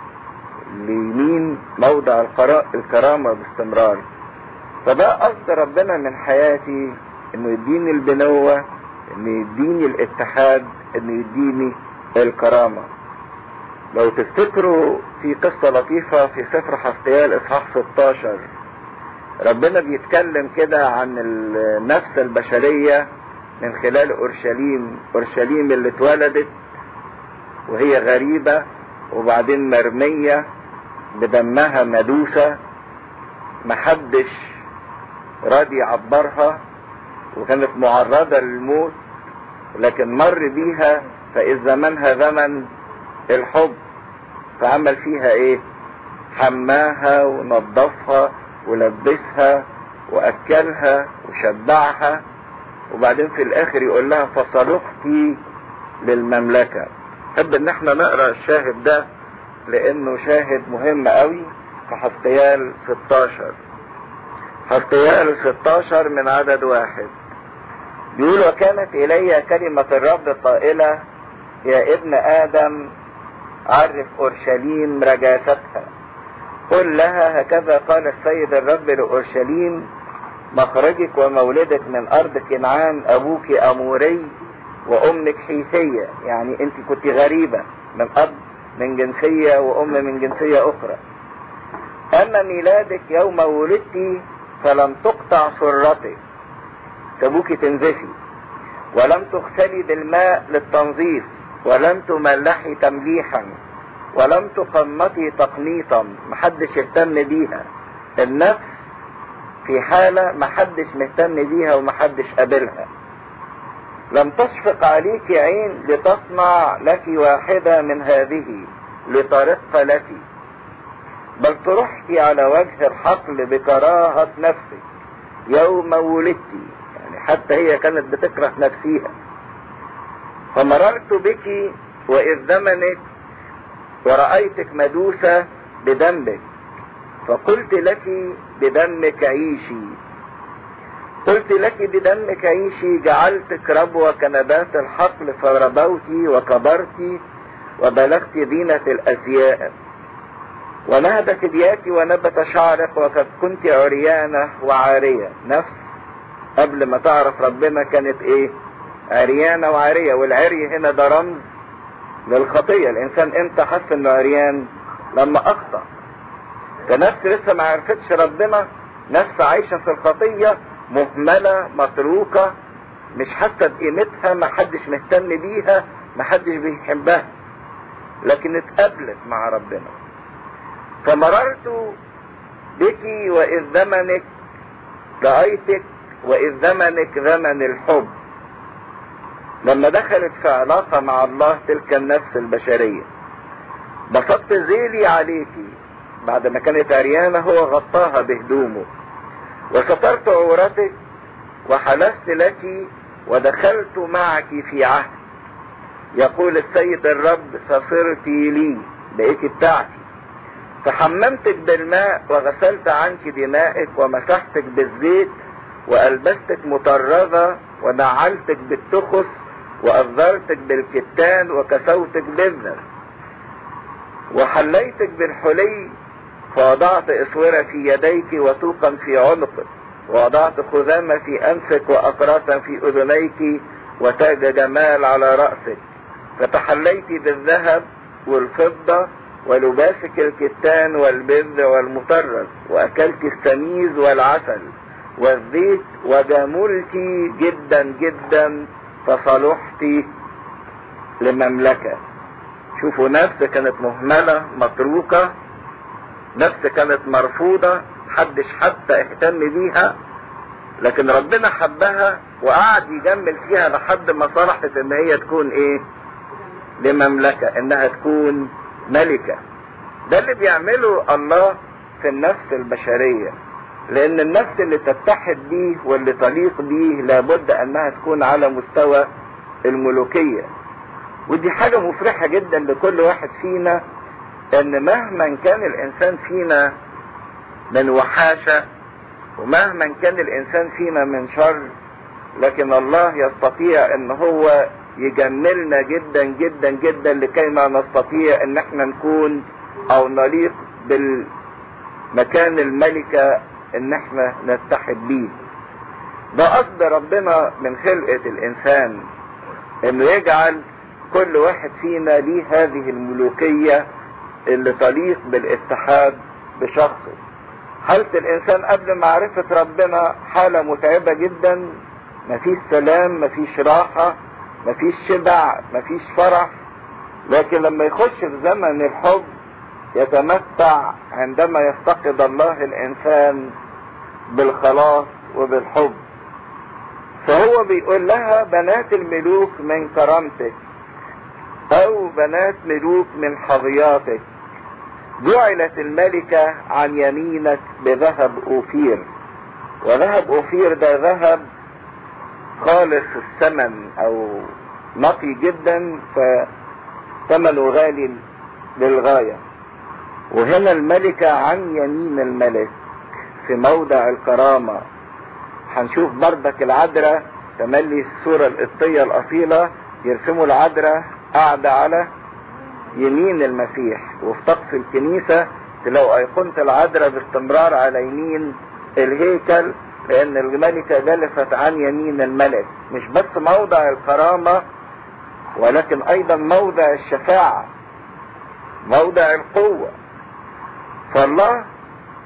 اليمين موضع الكرامة باستمرار فده قصد ربنا من حياتي انه يديني البنوة انه يديني الاتحاد انه يديني الكرامة لو تفتكروا في قصة لطيفة في سفر حسقيال اصحاح 16 ربنا بيتكلم كده عن النفس البشرية من خلال اورشليم اورشليم اللي اتولدت وهي غريبة وبعدين مرمية بدمها مدوسة محدش راضي يعبرها وكانت معرضة للموت لكن مر بيها فإذ زمنها زمن الحب فعمل فيها ايه حماها ونظفها ولبسها واكلها وشبعها وبعدين في الاخر يقول لها فصلحتي للمملكة حب ان احنا نقرأ الشاهد ده لانه شاهد مهم قوي في حسقيال 16 حسقيال 16 من عدد واحد بيقول وكانت الي كلمة الرب قائلة يا ابن ادم عرف اورشليم رجاستها قل لها هكذا قال السيد الرب لاورشليم مخرجك ومولدك من ارض كنعان ابوك اموري وامك حيثية يعني انت كنت غريبة من اب من جنسية وام من جنسية اخرى أما ميلادك يوم ولدت فلم تقطع سرتك سابوك تنزفي ولم تغسلي بالماء للتنظيف ولم تملحي تمليحا ولم تقنطي تقنيطا محدش اهتم بيها النفس في حالة محدش مهتم بيها ومحدش قابلها لم تشفق عليك عين لتصنع لك واحدة من هذه لترق لك بل طرحت على وجه الحقل بكراهة نفسك يوم ولدت يعني حتى هي كانت بتكره نفسيها فمررت بك وإذ زمنك ورأيتك مدوسة بدمك فقلت لك بدمك عيشي قلت لك بدمك عيشي جعلتك ربوة كنبات الحقل فربوت وكبرت وبلغت زينة الأزياء ونهب ثدياك ونبت شعرك وقد كنت عريانة وعارية نفس قبل ما تعرف ربنا كانت ايه عريانة وعارية والعري هنا ده رمز للخطية الانسان امتى حس انه عريان لما اخطأ فنفس لسه ما عرفتش ربنا نفس عايشة في الخطية مهملة متروكة مش حاسة بقيمتها ما حدش مهتم بيها ما حدش بيحبها لكن اتقابلت مع ربنا فمررت بك وإذ زمنك رأيتك وإذ زمنك زمن الحب لما دخلت في علاقة مع الله تلك النفس البشرية بسطت ذيلي عليكي بعد ما كانت عريانة هو غطاها بهدومه وسترت عورتك وحلفت لك ودخلت معك في عهد يقول السيد الرب فصرت لي بقيت بتاعتي فحممتك بالماء وغسلت عنك دمائك ومسحتك بالزيت وألبستك مطرزة ونعلتك بالتخس وأذرتك بالكتان وكسوتك بالذر وحليتك بالحلي فوضعت اسورة في يديك وطوقا في عنقك ووضعت خزامة في انفك واقراصا في اذنيك وتاج جمال على رأسك فتحليت بالذهب والفضة ولباسك الكتان والبذ والمطرز واكلت السميز والعسل والزيت وجملت جدا جدا فصلحت لمملكة شوفوا نفس كانت مهملة متروكة نفس كانت مرفوضة محدش حتى اهتم بيها لكن ربنا حبها وقعد يجمل فيها لحد ما صلحت ان هي تكون ايه لمملكة انها تكون ملكة ده اللي بيعمله الله في النفس البشرية لان النفس اللي تتحد بيه واللي تليق بيه لابد انها تكون على مستوى الملوكية ودي حاجة مفرحة جدا لكل واحد فينا ان مهما كان الانسان فينا من وحاشة ومهما كان الانسان فينا من شر لكن الله يستطيع ان هو يجملنا جدا جدا جدا لكي ما نستطيع ان احنا نكون او نليق بالمكان الملكة ان احنا نتحد بيه ده قصد ربنا من خلقة الانسان انه يجعل كل واحد فينا ليه هذه الملوكية اللي تليق بالاتحاد بشخصه حالة الانسان قبل معرفة ربنا حالة متعبة جدا مفيش سلام مفيش راحة مفيش شبع مفيش فرح لكن لما يخش في زمن الحب يتمتع عندما يفتقد الله الانسان بالخلاص وبالحب فهو بيقول لها بنات الملوك من كرامتك او بنات ملوك من حظياتك جعلت الملكة عن يمينك بذهب اوفير وذهب اوفير ده ذهب خالص الثمن او نقي جدا فثمنه غالي للغاية وهنا الملكة عن يمين الملك في موضع الكرامة هنشوف بردك العذراء تملي الصورة القبطية الأصيلة يرسموا العذراء قاعدة على يمين المسيح وفي طقس الكنيسة تلاقوا أيقونة العذراء باستمرار على يمين الهيكل لأن الملكة جلست عن يمين الملك مش بس موضع الكرامة ولكن أيضا موضع الشفاعة موضع القوة فالله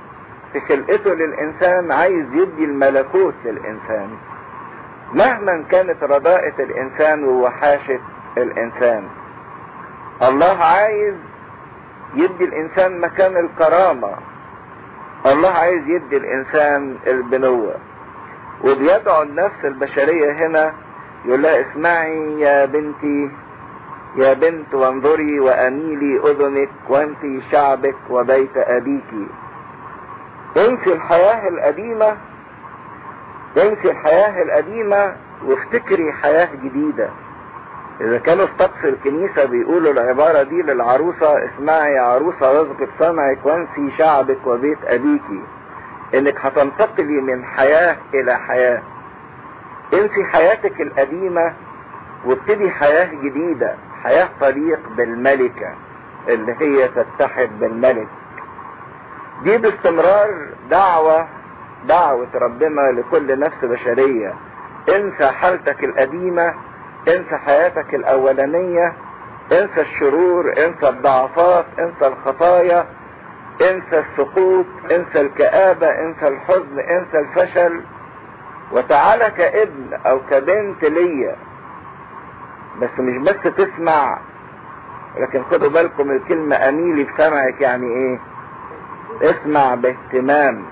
في خلقته للإنسان عايز يدي الملكوت للإنسان مهما كانت رداءة الإنسان ووحاشة الإنسان الله عايز يدي الإنسان مكان الكرامة الله عايز يدي الإنسان البنوة وبيدعو النفس البشرية هنا يقول لها اسمعي يا بنتي يا بنت وانظري وأميلي أذنك وانت شعبك وبيت أبيك انسي الحياة القديمة انسي الحياة القديمة وافتكري حياة جديدة اذا كانوا في طقس الكنيسة بيقولوا العبارة دي للعروسة اسمعي يا عروسة واثقي في سمعك وانسي شعبك وبيت ابيكي انك هتنتقلي من حياة الى حياة انسي حياتك القديمة وابتدي حياة جديدة حياة طريق بالملكة اللي هي تتحد بالملك دي باستمرار دعوة دعوة ربنا لكل نفس بشرية انسى حالتك القديمة انسى حياتك الاولانية انسى الشرور انسى الضعفات انسى الخطايا انسى السقوط انسى الكآبة انسى الحزن انسى الفشل وتعالى كابن او كبنت ليا بس مش بس تسمع لكن خدوا بالكم الكلمة اميلي بسمعك يعني ايه اسمع باهتمام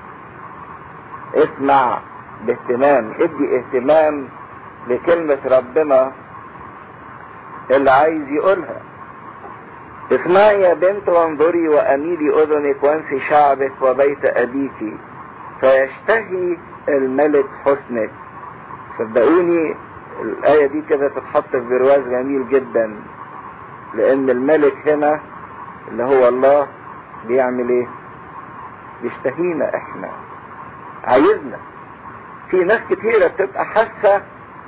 اسمع باهتمام ادي اهتمام لكلمة ربنا اللي عايز يقولها اسمعي يا بنت وانظري واميلي اذنك وانسي شعبك وبيت ابيك فيشتهي الملك حسنك صدقوني الآية دي كده تتحط في برواز جميل جدا لأن الملك هنا اللي هو الله بيعمل ايه؟ بيشتهينا احنا عايزنا في ناس كتيرة بتبقى حاسة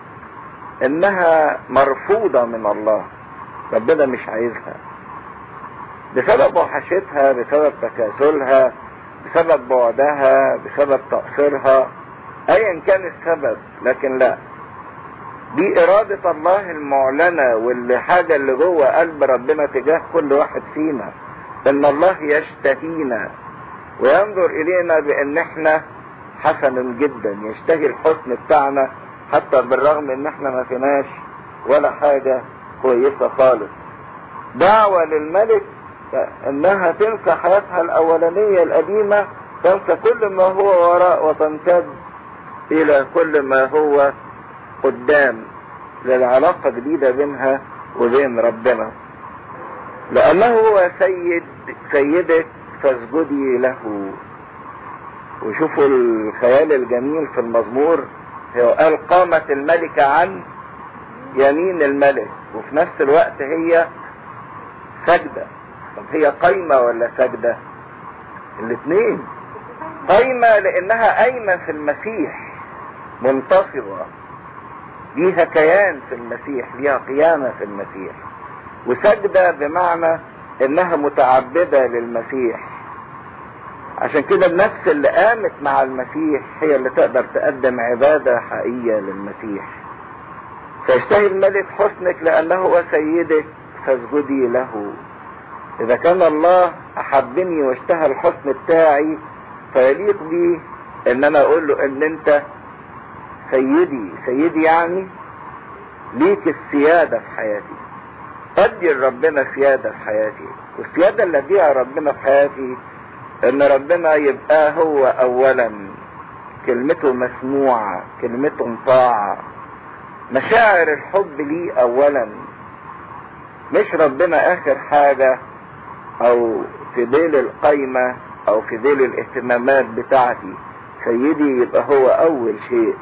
انها مرفوضة من الله ربنا مش عايزها بسبب وحشتها بسبب تكاسلها بسبب بعدها بسبب تقصيرها ايا كان السبب لكن لا دي ارادة الله المعلنة واللي حاجة اللي جوه قلب ربنا تجاه كل واحد فينا ان الله يشتهينا وينظر الينا بان احنا حسن جدا يشتهي الحسن بتاعنا حتى بالرغم ان احنا ما فيناش ولا حاجة كويسة خالص دعوة للملك انها تنسى حياتها الاولانية القديمة تنسى كل ما هو وراء وتمتد الى كل ما هو قدام للعلاقة جديدة بينها وبين ربنا لانه هو سيد سيدك فاسجدي له وشوفوا الخيال الجميل في المزمور هو قال قامت الملكة عن يمين الملك وفي نفس الوقت هي سجدة طب هي قايمة ولا سجدة الاثنين قايمة لانها قايمة في المسيح منتصبة ليها كيان في المسيح ليها قيامة في المسيح وسجدة بمعنى انها متعبدة للمسيح عشان كده النفس اللي قامت مع المسيح هي اللي تقدر تقدم عبادة حقيقية للمسيح فيشتهي الملك حسنك لأنه هو سيدك فاسجدي له إذا كان الله أحبني واشتهى الحسن بتاعي فيليق بي إن أنا أقول له إن أنت سيدي سيدي يعني ليك السيادة في حياتي أدي لربنا سيادة في حياتي والسيادة اللي أديها ربنا في حياتي ان ربنا يبقى هو اولا كلمته مسموعة كلمته طاعة مشاعر الحب ليه اولا مش ربنا اخر حاجة او في ديل القايمة او في ديل الاهتمامات بتاعتي سيدي يبقى هو اول شيء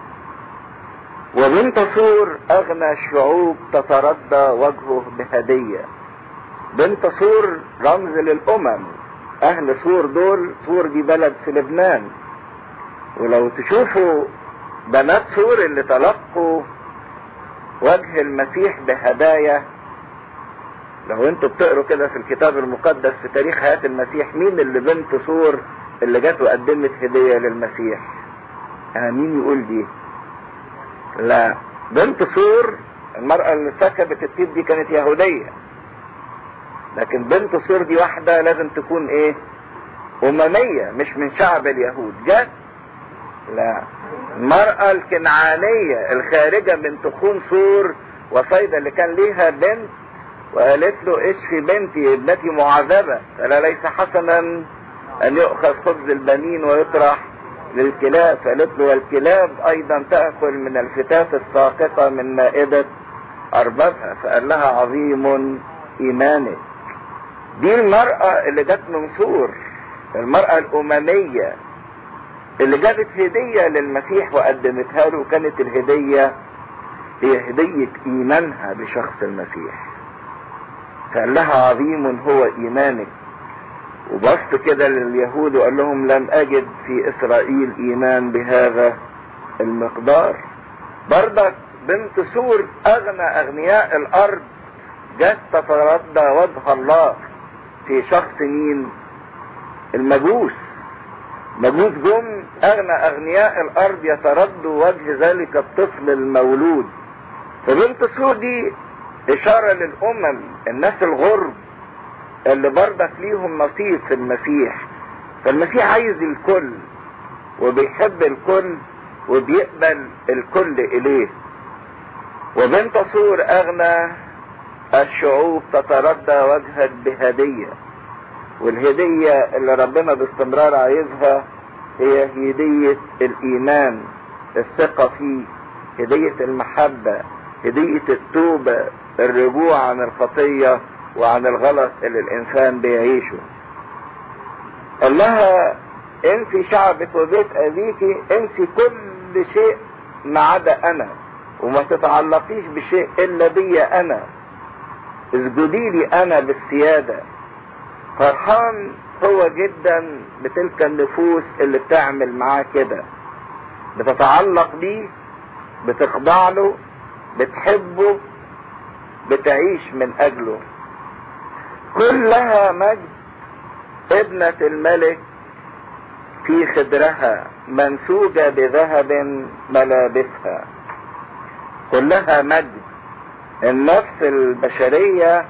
وبنت صور اغنى الشعوب تتردى وجهه بهدية بنت صور رمز للامم اهل سور دول سور دي بلد في لبنان ولو تشوفوا بنات سور اللي تلقوا وجه المسيح بهدايا لو انتوا بتقروا كده في الكتاب المقدس في تاريخ حياة المسيح مين اللي بنت سور اللي جت وقدمت هدية للمسيح آه مين يقول دي لا بنت سور المرأة اللي سكبت الطيب دي كانت يهودية لكن بنت سور دي واحدة لازم تكون ايه أممية مش من شعب اليهود جت لا المرأة الكنعانية الخارجة من تخوم سور وصيدا اللي كان ليها بنت وقالت له اشفي بنتي ابنتي معذبة قال ليس حسنا ان يؤخذ خبز البنين ويطرح للكلاب فقالت له والكلاب ايضا تأكل من الفتاة الساقطة من مائدة اربابها فقال لها عظيم ايمانك دي المرأة اللي جت من سور المرأة الاممية اللي جابت هدية للمسيح وقدمتها له كانت الهدية هي هدية ايمانها بشخص المسيح فقال لها عظيم هو ايمانك وبص كده لليهود وقال لهم لم اجد في اسرائيل ايمان بهذا المقدار برضك بنت سور اغنى اغنياء الارض جت تتردى وجه الله في شخص مين المجوس مجوس جم اغنى اغنياء الارض يتردوا وجه ذلك الطفل المولود فبنت سور دي اشارة للامم الناس الغرب اللي برضك ليهم نصيب في المسيح فالمسيح عايز الكل وبيحب الكل وبيقبل الكل اليه وبنت سور اغنى الشعوب تتردى وجهك بهدية والهدية اللي ربنا باستمرار عايزها هي هدية الايمان الثقة فيه هدية المحبة هدية التوبة الرجوع عن الخطية وعن الغلط اللي الانسان بيعيشه قال لها انسي شعبك وبيت ابيك انسي كل شيء ما عدا انا وما تتعلقيش بشيء الا بي انا اسجدي لي انا بالسيادة فرحان هو جدا بتلك النفوس اللي بتعمل معاه كده بتتعلق بيه بتخضع له بتحبه بتعيش من اجله كلها مجد ابنة الملك في خدرها منسوجة بذهب ملابسها كلها مجد النفس البشرية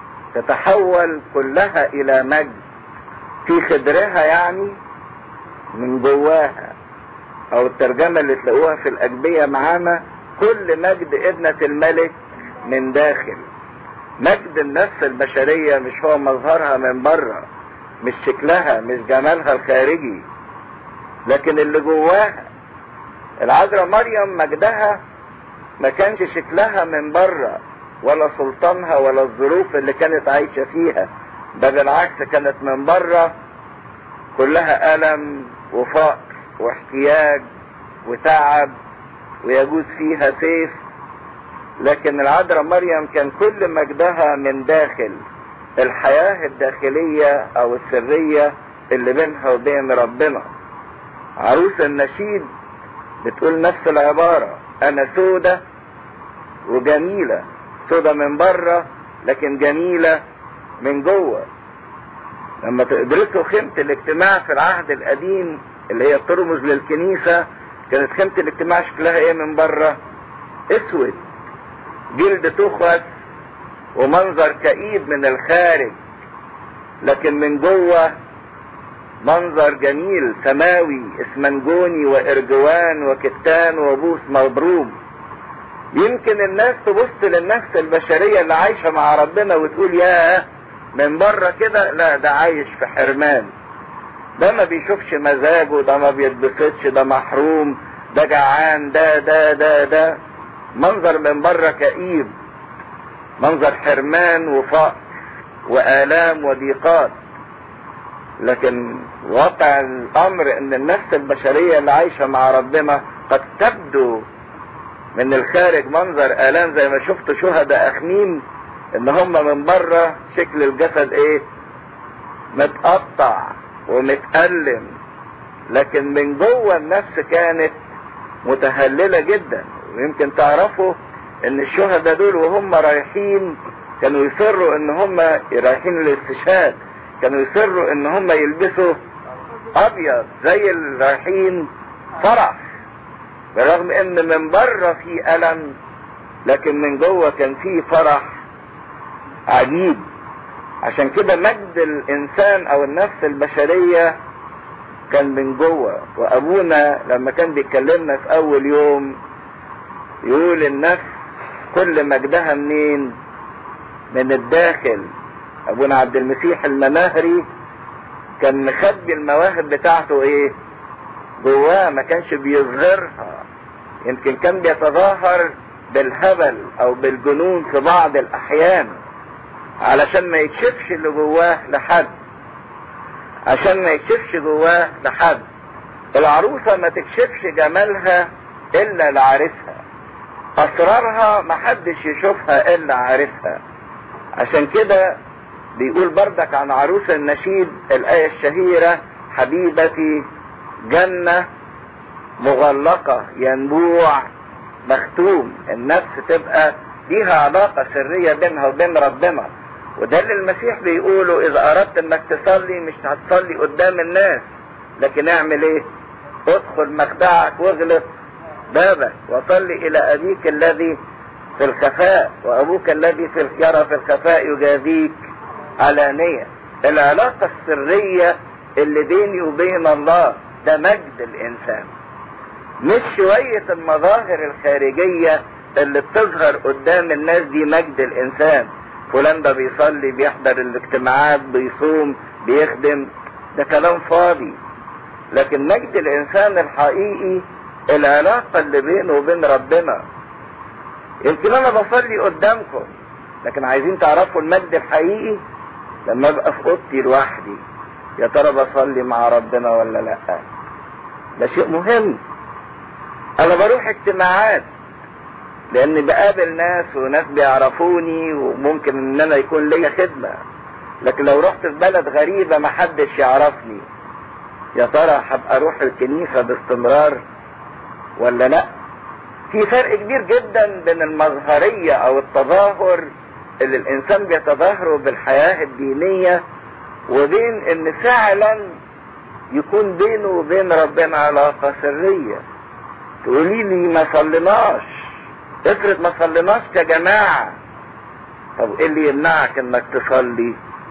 تتحول كلها الى مجد في خدرها يعني من جواها او الترجمة اللي تلاقوها في الاجبية معانا كل مجد ابنة الملك من داخل مجد النفس البشرية مش هو مظهرها من بره مش شكلها مش جمالها الخارجي لكن اللي جواها العذراء مريم مجدها ما كانش شكلها من بره ولا سلطانها ولا الظروف اللي كانت عايشة فيها ده بالعكس كانت من بره كلها ألم وفقر واحتياج وتعب ويجوز فيها سيف لكن العذراء مريم كان كل مجدها من داخل الحياة الداخلية او السرية اللي بينها وبين ربنا عروس النشيد بتقول نفس العبارة انا سودة وجميلة سودة من بره لكن جميلة من جوه لما تدرسوا خيمة الاجتماع في العهد القديم اللي هي ترمز للكنيسة كانت خيمة الاجتماع شكلها ايه من بره اسود جلد تخس ومنظر كئيب من الخارج لكن من جوه منظر جميل سماوي اسمنجوني وارجوان وكتان وبوس مبروم يمكن الناس تبص للنفس البشرية اللي عايشة مع ربنا وتقول ياه من بره كده لا ده عايش في حرمان ده ما بيشوفش مزاجه ده ما بيتبسطش ده محروم ده جعان ده ده ده ده منظر من بره كئيب منظر حرمان وفقر والام وضيقات لكن واقع الامر ان النفس البشرية اللي عايشة مع ربنا قد تبدو من الخارج منظر الام زي ما شفت شهداء اخميم ان هم من بره شكل الجسد ايه متقطع ومتألم لكن من جوه النفس كانت متهللة جدا ويمكن تعرفوا ان الشهداء دول وهم رايحين كانوا يصروا ان هم رايحين للاستشهاد كانوا يصروا ان هم يلبسوا ابيض زي اللي رايحين فرح برغم ان من بره في الم لكن من جوه كان في فرح عجيب عشان كده مجد الانسان او النفس البشرية كان من جوه وابونا لما كان بيكلمنا في اول يوم يقول النفس كل مجدها منين من الداخل ابونا عبد المسيح المناهري كان مخبي المواهب بتاعته ايه جواه ما كانش بيظهرها يمكن كان بيتظاهر بالهبل او بالجنون في بعض الاحيان علشان ما يكشفش اللي جواه لحد عشان ما يكشفش جواه لحد العروسة ما تكشفش جمالها الا لعريسها اسرارها ما حدش يشوفها الا عارفها عشان كده بيقول بردك عن عروس النشيد الآية الشهيرة حبيبتي جنة مغلقة ينبوع مختوم النفس تبقى ليها علاقة سرية بينها وبين ربنا وده اللي المسيح بيقوله إذا أردت إنك تصلي مش هتصلي قدام الناس لكن اعمل إيه؟ ادخل مخدعك واغلق بابك وصلي إلى أبيك الذي في الخفاء وأبوك الذي في يرى في الخفاء يجازيك علانية العلاقة السرية اللي بيني وبين الله ده مجد الإنسان مش شوية المظاهر الخارجية اللي بتظهر قدام الناس دي مجد الإنسان فلان ده بيصلي بيحضر الاجتماعات بيصوم بيخدم ده كلام فاضي لكن مجد الإنسان الحقيقي العلاقة اللي بينه وبين ربنا يمكن أنا بصلي قدامكم لكن عايزين تعرفوا المجد الحقيقي لما ابقى في اوضتي لوحدي يا ترى بصلي مع ربنا ولا لا ده شيء مهم انا بروح اجتماعات لاني بقابل ناس وناس بيعرفوني وممكن ان انا يكون ليا خدمة لكن لو رحت في بلد غريبة ما حدش يعرفني يا ترى هبقى اروح الكنيسة باستمرار ولا لا في فرق كبير جدا بين المظهرية او التظاهر اللي الانسان بيتظاهره بالحياة الدينية وبين ان فعلا يكون بينه وبين ربنا علاقة سرية تقولي لي ما صليناش افرض ما صليناش كجماعة طب ايه اللي يمنعك انك تصلي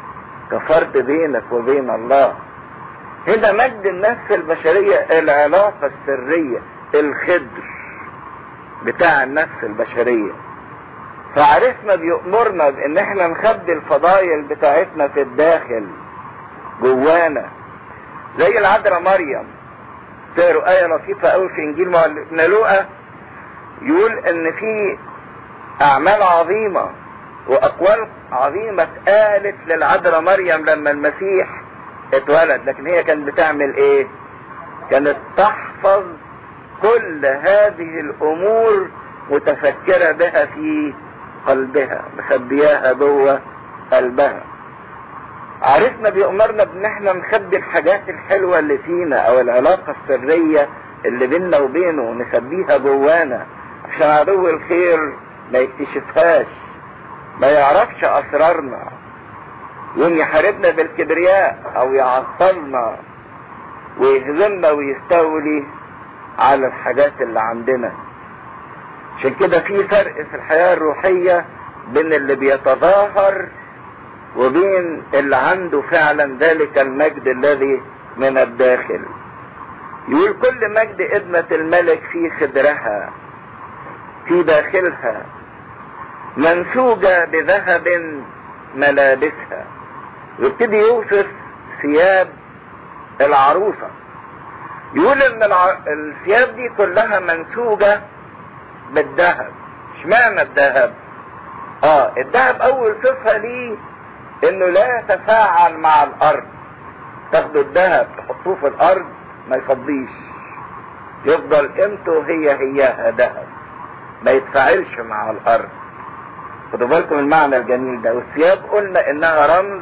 كفرد بينك وبين الله هنا مجد النفس البشرية العلاقة السرية الخدر بتاع النفس البشرية فعرفنا بيأمرنا بان احنا نخبي الفضايل بتاعتنا في الداخل جوانا زي العذراء مريم تقروا آية لطيفة قوي في إنجيل معلمنا لوقا يقول إن في أعمال عظيمة وأقوال عظيمة اتقالت للعذراء مريم لما المسيح اتولد لكن هي كانت بتعمل إيه؟ كانت تحفظ كل هذه الأمور متفكرة بها في قلبها مخبياها جوه قلبها عرفنا بيأمرنا بان احنا نخبي الحاجات الحلوة اللي فينا او العلاقة السرية اللي بيننا وبينه نخبيها جوانا عشان عدو الخير ما يكتشفهاش ما يعرفش اسرارنا يوم يحاربنا بالكبرياء او يعطلنا ويهزمنا ويستولي على الحاجات اللي عندنا عشان كده في فرق في الحياة الروحية بين اللي بيتظاهر وبين اللي عنده فعلا ذلك المجد الذي من الداخل يقول كل مجد ابنة الملك في خدرها في داخلها منسوجة بذهب ملابسها ويبتدي يوصف ثياب العروسة يقول ان الع... الثياب دي كلها منسوجة بالذهب اشمعنى الذهب اه الذهب اول صفة ليه انه لا يتفاعل مع الارض تاخدوا الذهب تحطوه في الارض ما يفضيش يفضل قيمته هي هياها ذهب ما يتفاعلش مع الارض خدوا بالكم المعنى الجميل ده والثياب قلنا انها رمز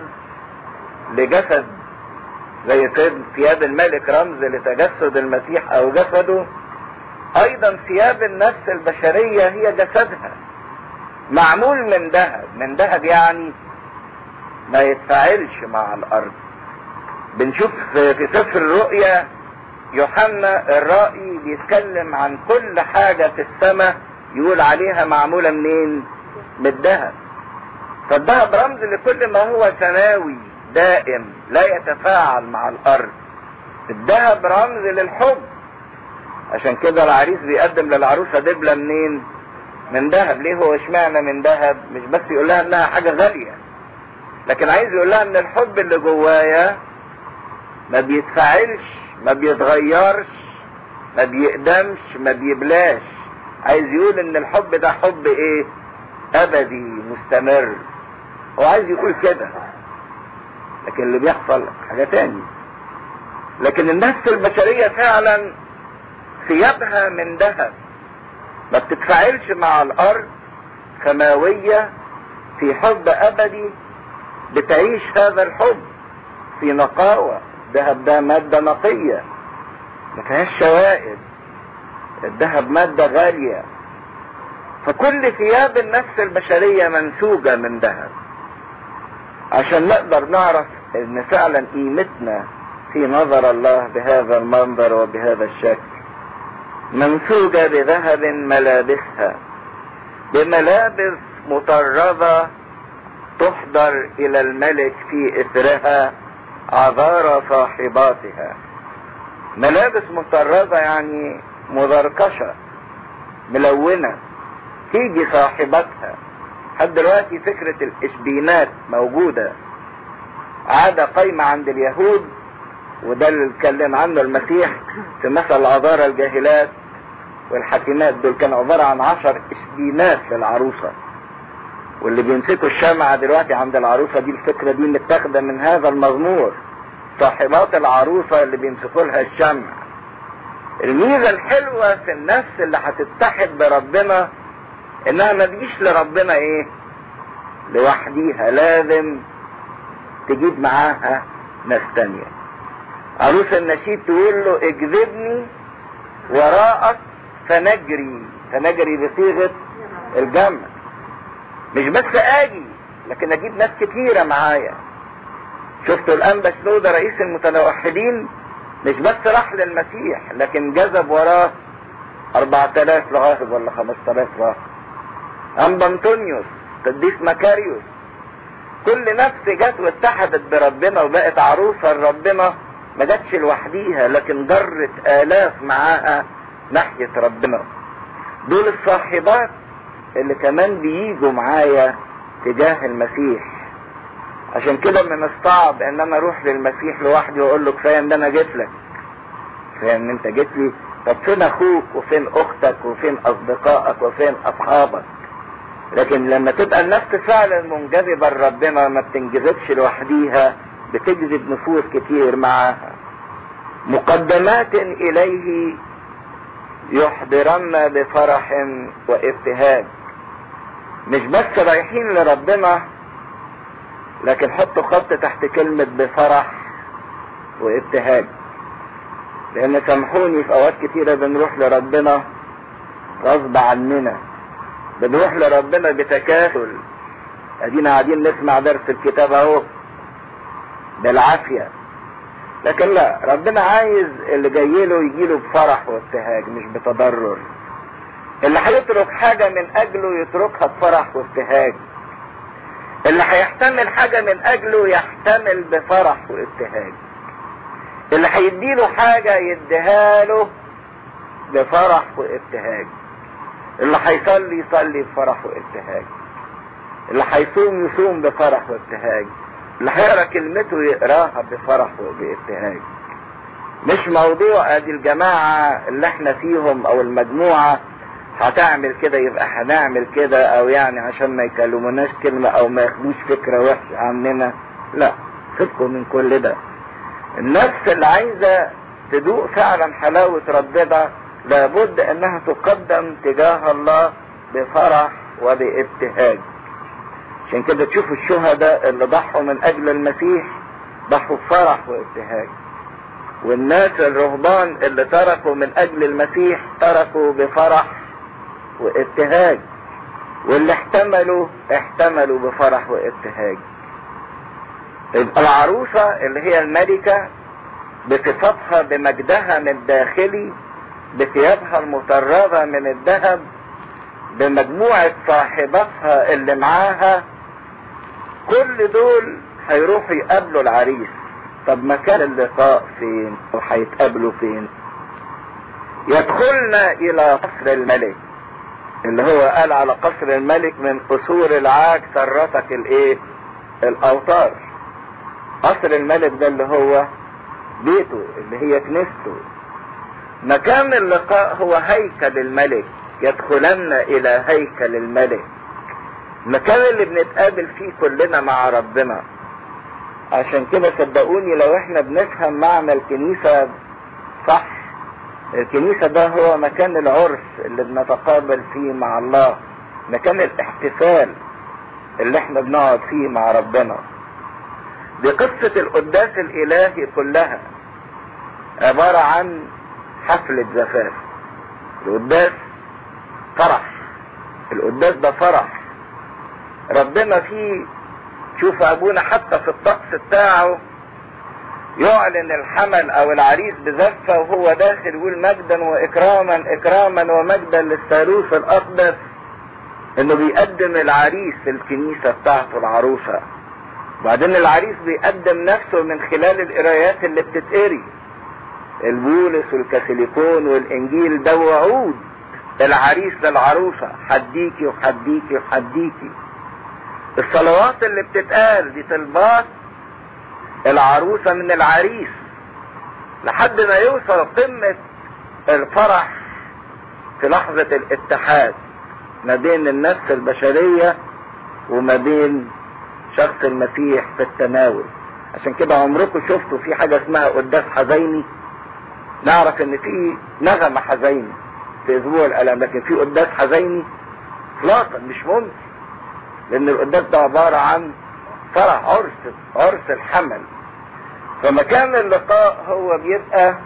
لجسد زي ثياب الملك رمز لتجسد المسيح او جسده ايضا ثياب النفس البشرية هي جسدها معمول من ذهب من ذهب يعني ما يتفاعلش مع الارض بنشوف في سفر الرؤيا يوحنا الرائي بيتكلم عن كل حاجة في السماء يقول عليها معمولة منين من الذهب فالذهب رمز لكل ما هو سماوي دائم لا يتفاعل مع الارض الذهب رمز للحب عشان كده العريس بيقدم للعروسه دبله منين من ذهب ليه هو اشمعنى من ذهب مش بس يقول لها انها حاجه غاليه لكن عايز يقول لها ان الحب اللي جوايا ما بيتفاعلش ما بيتغيرش ما بيقدمش ما بيبلاش عايز يقول ان الحب ده حب ايه ابدي مستمر هو عايز يقول كده لكن اللي بيحصل حاجة تاني لكن النفس البشرية فعلا ثيابها من ذهب ما بتتفاعلش مع الارض سماوية في حب ابدي بتعيش هذا الحب في نقاوة الذهب ده مادة نقية ما فيهاش شوائب الذهب مادة غالية فكل ثياب النفس البشرية منسوجة من ذهب عشان نقدر نعرف ان فعلا قيمتنا في نظر الله بهذا المنظر وبهذا الشكل منسوجة بذهب ملابسها بملابس مطرزة تحضر الى الملك في اثرها عذار صاحباتها ملابس مطرزة يعني مزركشة ملونة تيجي صاحبتها لحد دلوقتي فكرة الاشبينات موجودة عادة قايمة عند اليهود وده اللي اتكلم عنه المسيح في مثل العذارى الجاهلات والحاكمات دول كانوا عبارة عن عشر اشبينات للعروسة واللي بيمسكوا الشمعة دلوقتي عند العروسة دي الفكرة دي متاخدة من هذا المزمور صاحبات العروسة اللي بيمسكوا لها الشمع الميزة الحلوة في النفس اللي هتتحد بربنا انها ما تجيش لربنا ايه لوحديها لازم تجيب معاها ناس تانية عروس النشيد تقول له اجذبني وراءك فنجري فنجري بصيغة الجمع مش بس اجي لكن اجيب ناس كتيرة معايا شفتوا الانبا شنودة رئيس المتوحدين مش بس راح للمسيح لكن جذب وراه 4000 راهب ولا 5000 راهب انبا انطونيوس قديس مكاريوس كل نفس جت واتحدت بربنا وبقت عروسة لربنا ما جاتش لوحديها لكن جرت آلاف معاها ناحية ربنا دول الصاحبات اللي كمان بييجوا معايا تجاه المسيح عشان كده من الصعب ان انا اروح للمسيح لوحدي واقول له كفايه ان انا جيت لك كفايه ان انت جيت لي طب فين اخوك وفين اختك وفين اصدقائك وفين اصحابك لكن لما تبقى النفس فعلا منجذبة لربنا ما بتنجذبش لوحديها بتجذب نفوس كتير معاها مقدمات اليه يحضرن بفرح وابتهاج مش بس رايحين لربنا لكن حطوا خط تحت كلمة بفرح وابتهاج لان سامحوني في اوقات كتيرة بنروح لربنا غصب عننا بنروح لربنا بتكاسل ادينا قاعدين نسمع درس الكتاب اهو بالعافية لكن لا ربنا عايز اللي جاي له يجي له بفرح وابتهاج مش بتضرر اللي هيترك حاجة من اجله يتركها بفرح وابتهاج اللي هيحتمل حاجة من اجله يحتمل بفرح وابتهاج اللي هيديله حاجة يديها له بفرح وابتهاج اللي هيصلي يصلي بفرح وابتهاج اللي هيصوم يصوم بفرح وابتهاج اللي هيقرا كلمته يقراها بفرح وبابتهاج مش موضوع ادي الجماعة اللي احنا فيهم او المجموعة هتعمل كده يبقى هنعمل كده او يعني عشان ما يكلموناش كلمة او ما ياخدوش فكرة وحشة عننا لا سيبكم من كل ده النفس اللي عايزة تدوق فعلا حلاوة ربنا لابد انها تقدم تجاه الله بفرح وبابتهاج عشان كده تشوفوا الشهداء اللي ضحوا من اجل المسيح ضحوا بفرح وابتهاج والناس الرهبان اللي تركوا من اجل المسيح تركوا بفرح وابتهاج واللي احتملوا احتملوا بفرح وابتهاج يبقى العروسة اللي هي الملكة بصفتها بمجدها من الداخلي بثيابها المطرزة من الذهب بمجموعة صاحباتها اللي معاها كل دول هيروحوا يقابلوا العريس طب مكان اللقاء فين وهيتقابلوا فين يدخلنا الى قصر الملك اللي هو قال على قصر الملك من قصور العاج سرتك الايه الاوتار قصر الملك ده اللي هو بيته اللي هي كنيسته مكان اللقاء هو هيكل الملك يدخلن الى هيكل الملك المكان اللي بنتقابل فيه كلنا مع ربنا عشان كده صدقوني لو احنا بنفهم معنى الكنيسة صح الكنيسة ده هو مكان العرس اللي بنتقابل فيه مع الله مكان الاحتفال اللي احنا بنقعد فيه مع ربنا دي قصة القداس الالهي كلها عبارة عن حفلة زفاف القداس فرح القداس ده فرح ربنا فيه شوف ابونا حتى في الطقس بتاعه يعلن الحمل او العريس بزفة وهو داخل يقول مجدا واكراما اكراما ومجدا للثالوث الاقدس انه بيقدم العريس الكنيسة بتاعته العروسة وبعدين العريس بيقدم نفسه من خلال القرايات اللي بتتقري البولس والكاثوليكون والانجيل ده وعود العريس للعروسة حديكي وحديكي وحديكي الصلوات اللي بتتقال دي طلبات العروسة من العريس لحد ما يوصل قمة الفرح في لحظة الاتحاد ما بين النفس البشرية وما بين شخص المسيح في التناول عشان كده عمركم شفتوا في حاجة اسمها قداس حزيني نعرف ان في نغمة حزيني في اسبوع الالم لكن في قداس حزيني اطلاقا مش ممكن لان القداس ده عبارة عن فرح عرس عرس الحمل فمكان اللقاء هو بيبقى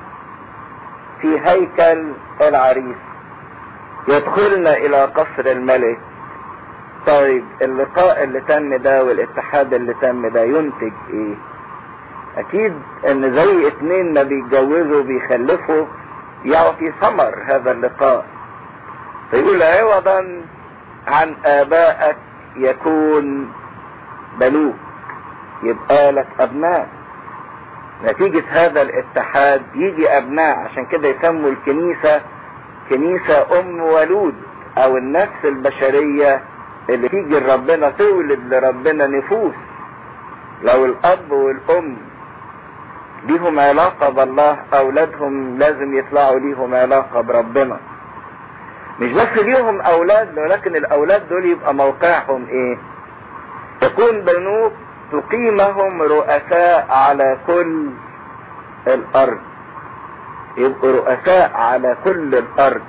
في هيكل العريس يدخلنا الى قصر الملك طيب اللقاء اللي تم ده والاتحاد اللي تم ده ينتج ايه اكيد ان زي اتنين ما بيتجوزوا بيخلفوا يعطي ثمر هذا اللقاء فيقول عوضا عن ابائك يكون بنوك يبقى لك ابناء نتيجة هذا الاتحاد يجي ابناء عشان كده يسموا الكنيسة كنيسة ام ولود او النفس البشرية اللي تيجي لربنا تولد لربنا نفوس لو الاب والام ليهم علاقة بالله اولادهم لازم يطلعوا ليهم علاقة بربنا مش بس ليهم اولاد ولكن الاولاد دول يبقى موقعهم ايه تكون بنوك تقيمهم رؤساء على كل الارض يبقوا رؤساء على كل الارض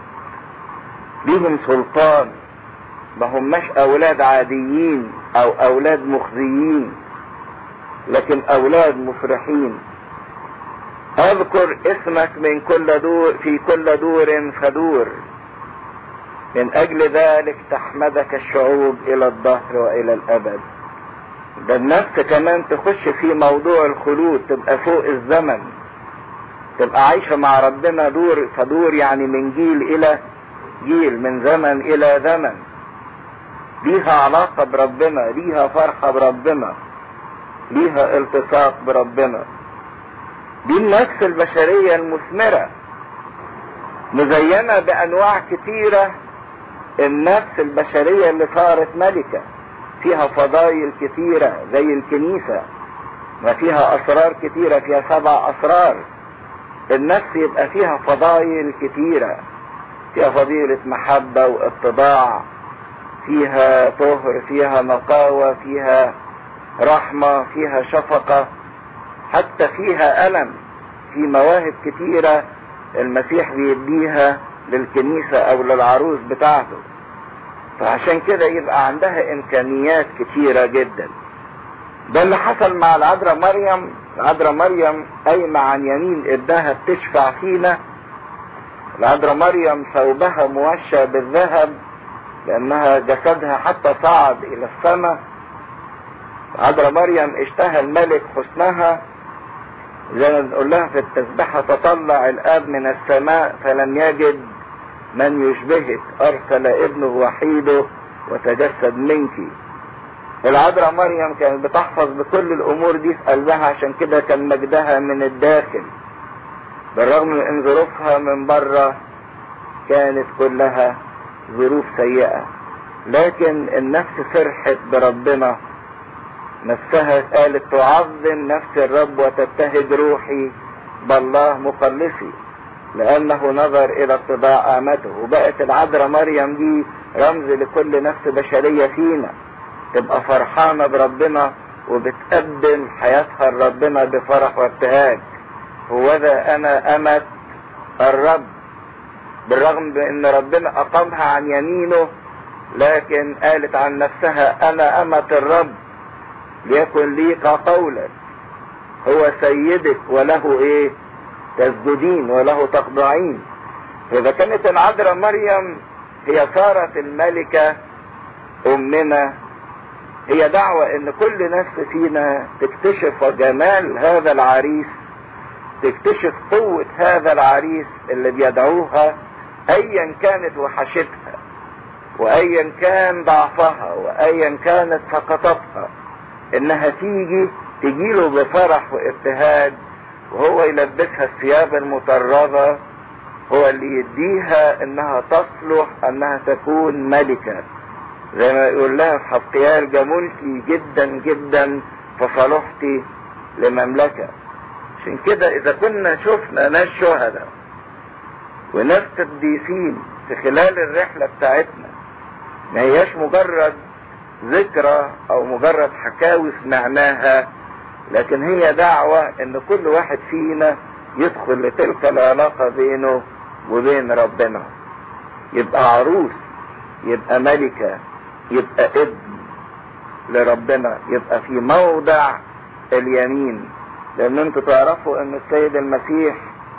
ليهم سلطان ما هماش اولاد عاديين او اولاد مخزيين لكن اولاد مفرحين اذكر اسمك من كل دور في كل دور فدور من اجل ذلك تحمدك الشعوب الى الدهر والى الابد ده النفس كمان تخش في موضوع الخلود تبقى فوق الزمن تبقى عايشة مع ربنا دور فدور يعني من جيل الى جيل من زمن الى زمن ليها علاقة بربنا ليها فرحة بربنا ليها التصاق بربنا دي النفس البشرية المثمرة مزينة بانواع كتيرة النفس البشرية اللي صارت ملكة فيها فضائل كثيرة زي الكنيسة وفيها اسرار كثيرة فيها سبع اسرار النفس يبقى فيها فضائل كثيرة فيها فضيلة محبة واتضاع فيها طهر فيها نقاوة فيها رحمة فيها شفقة حتى فيها ألم في مواهب كثيرة المسيح بيديها للكنيسة أو للعروس بتاعته فعشان كده يبقى عندها إمكانيات كثيرة جدا ده اللي حصل مع العذراء مريم العذراء مريم قايمة عن يمين ابنها بتشفع فينا العذراء مريم ثوبها موشى بالذهب لانها جسدها حتى صعد الى السماء عذراء مريم اشتهى الملك حسنها زي ما بنقول لها في التسبيحة تطلع الاب من السماء فلم يجد من يشبهك ارسل ابنه وحيده وتجسد منك العذراء مريم كانت بتحفظ بكل الامور دي في قلبها عشان كده كان مجدها من الداخل بالرغم من ان ظروفها من بره كانت كلها ظروف سيئة لكن النفس فرحت بربنا نفسها قالت تعظم نفس الرب وتبتهج روحي بالله مخلصي لانه نظر الى اتباع امته وبقت العذراء مريم دي رمز لكل نفس بشرية فينا تبقى فرحانة بربنا وبتقدم حياتها لربنا بفرح وابتهاج هوذا انا امت الرب بالرغم من ان ربنا اقامها عن يمينه لكن قالت عن نفسها انا امت الرب ليكن لي قولا هو سيدك وله ايه تسجدين وله تخضعين فاذا كانت العذراء مريم هي صارت الملكة امنا هي دعوة ان كل نفس فينا تكتشف جمال هذا العريس تكتشف قوة هذا العريس اللي بيدعوها ايا كانت وحشتها وايا كان ضعفها وايا كانت سقطتها انها تيجي تجيله بفرح وابتهاج وهو يلبسها الثياب المطربة هو اللي يديها انها تصلح انها تكون ملكة زي ما يقول لها في حقيال جملتي جدا جدا فصلحتي لمملكة عشان كده اذا كنا شفنا ناس شهداء وناس قديسين في خلال الرحلة بتاعتنا ما هياش مجرد ذكرى او مجرد حكاوي سمعناها لكن هي دعوة ان كل واحد فينا يدخل لتلك العلاقة بينه وبين ربنا يبقى عروس يبقى ملكة يبقى ابن لربنا يبقى في موضع اليمين لان انتوا تعرفوا ان السيد المسيح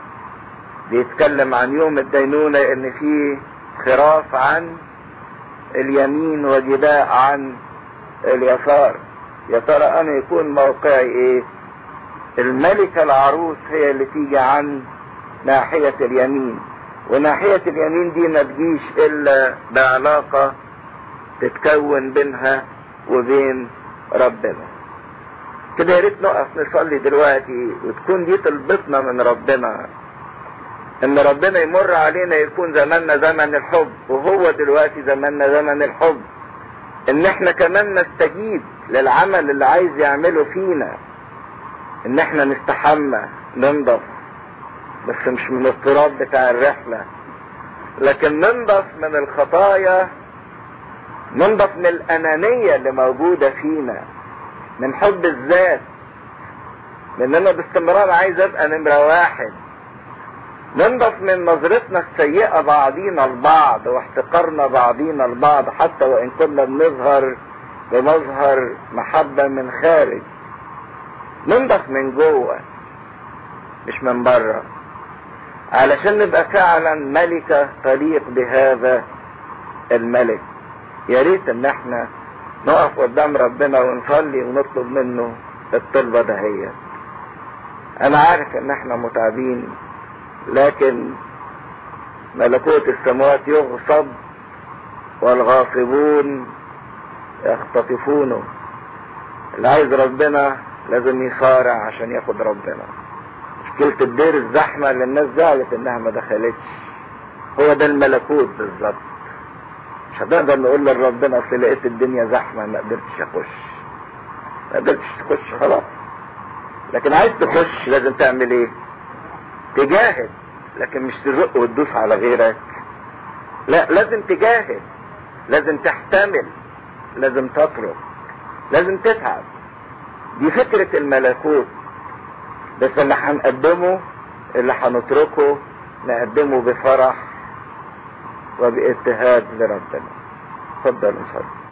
بيتكلم عن يوم الدينونة ان فيه خراف عن اليمين وجداء عن اليسار يا ترى انا يكون موقعي ايه الملكة العروس هي اللي تيجي عن ناحية اليمين وناحية اليمين دي ما تجيش الا بعلاقة تتكون بينها وبين ربنا كده يا ريت نقف نصلي دلوقتي وتكون دي طلبتنا من ربنا ان ربنا يمر علينا يكون زماننا زمن الحب وهو دلوقتي زماننا زمن الحب ان احنا كمان نستجيب للعمل اللي عايز يعمله فينا ان احنا نستحمى ننضف بس مش من التراب بتاع الرحلة لكن ننضف من الخطايا ننضف من الانانية اللي موجودة فينا من حب الذات من انا باستمرار عايز ابقى نمرة واحد ننضف من نظرتنا السيئة بعضينا البعض واحتقارنا بعضينا البعض حتى وان كنا بنظهر بمظهر محبة من خارج ننضف من جوه مش من بره علشان نبقى فعلا ملكة تليق بهذا الملك يا ريت ان احنا نقف قدام ربنا ونصلي ونطلب منه الطلبة دهيت انا عارف ان احنا متعبين لكن ملكوت السماوات يغصب والغاصبون يختطفونه اللي عايز ربنا لازم يصارع عشان ياخد ربنا مشكلة الدير الزحمة اللي الناس زعلت انها ما دخلتش هو ده الملكوت بالظبط مش هنقدر نقول لربنا اصل لقيت الدنيا زحمة ما قدرتش اخش ما قدرتش تخش خلاص لكن عايز تخش لازم تعمل ايه تجاهد لكن مش تزق وتدوس على غيرك لا لازم تجاهد لازم تحتمل لازم تترك لازم تتعب دي فكرة الملكوت بس اللي هنقدمه اللي هنتركه نقدمه بفرح وبابتهاج لربنا اتفضل نصلي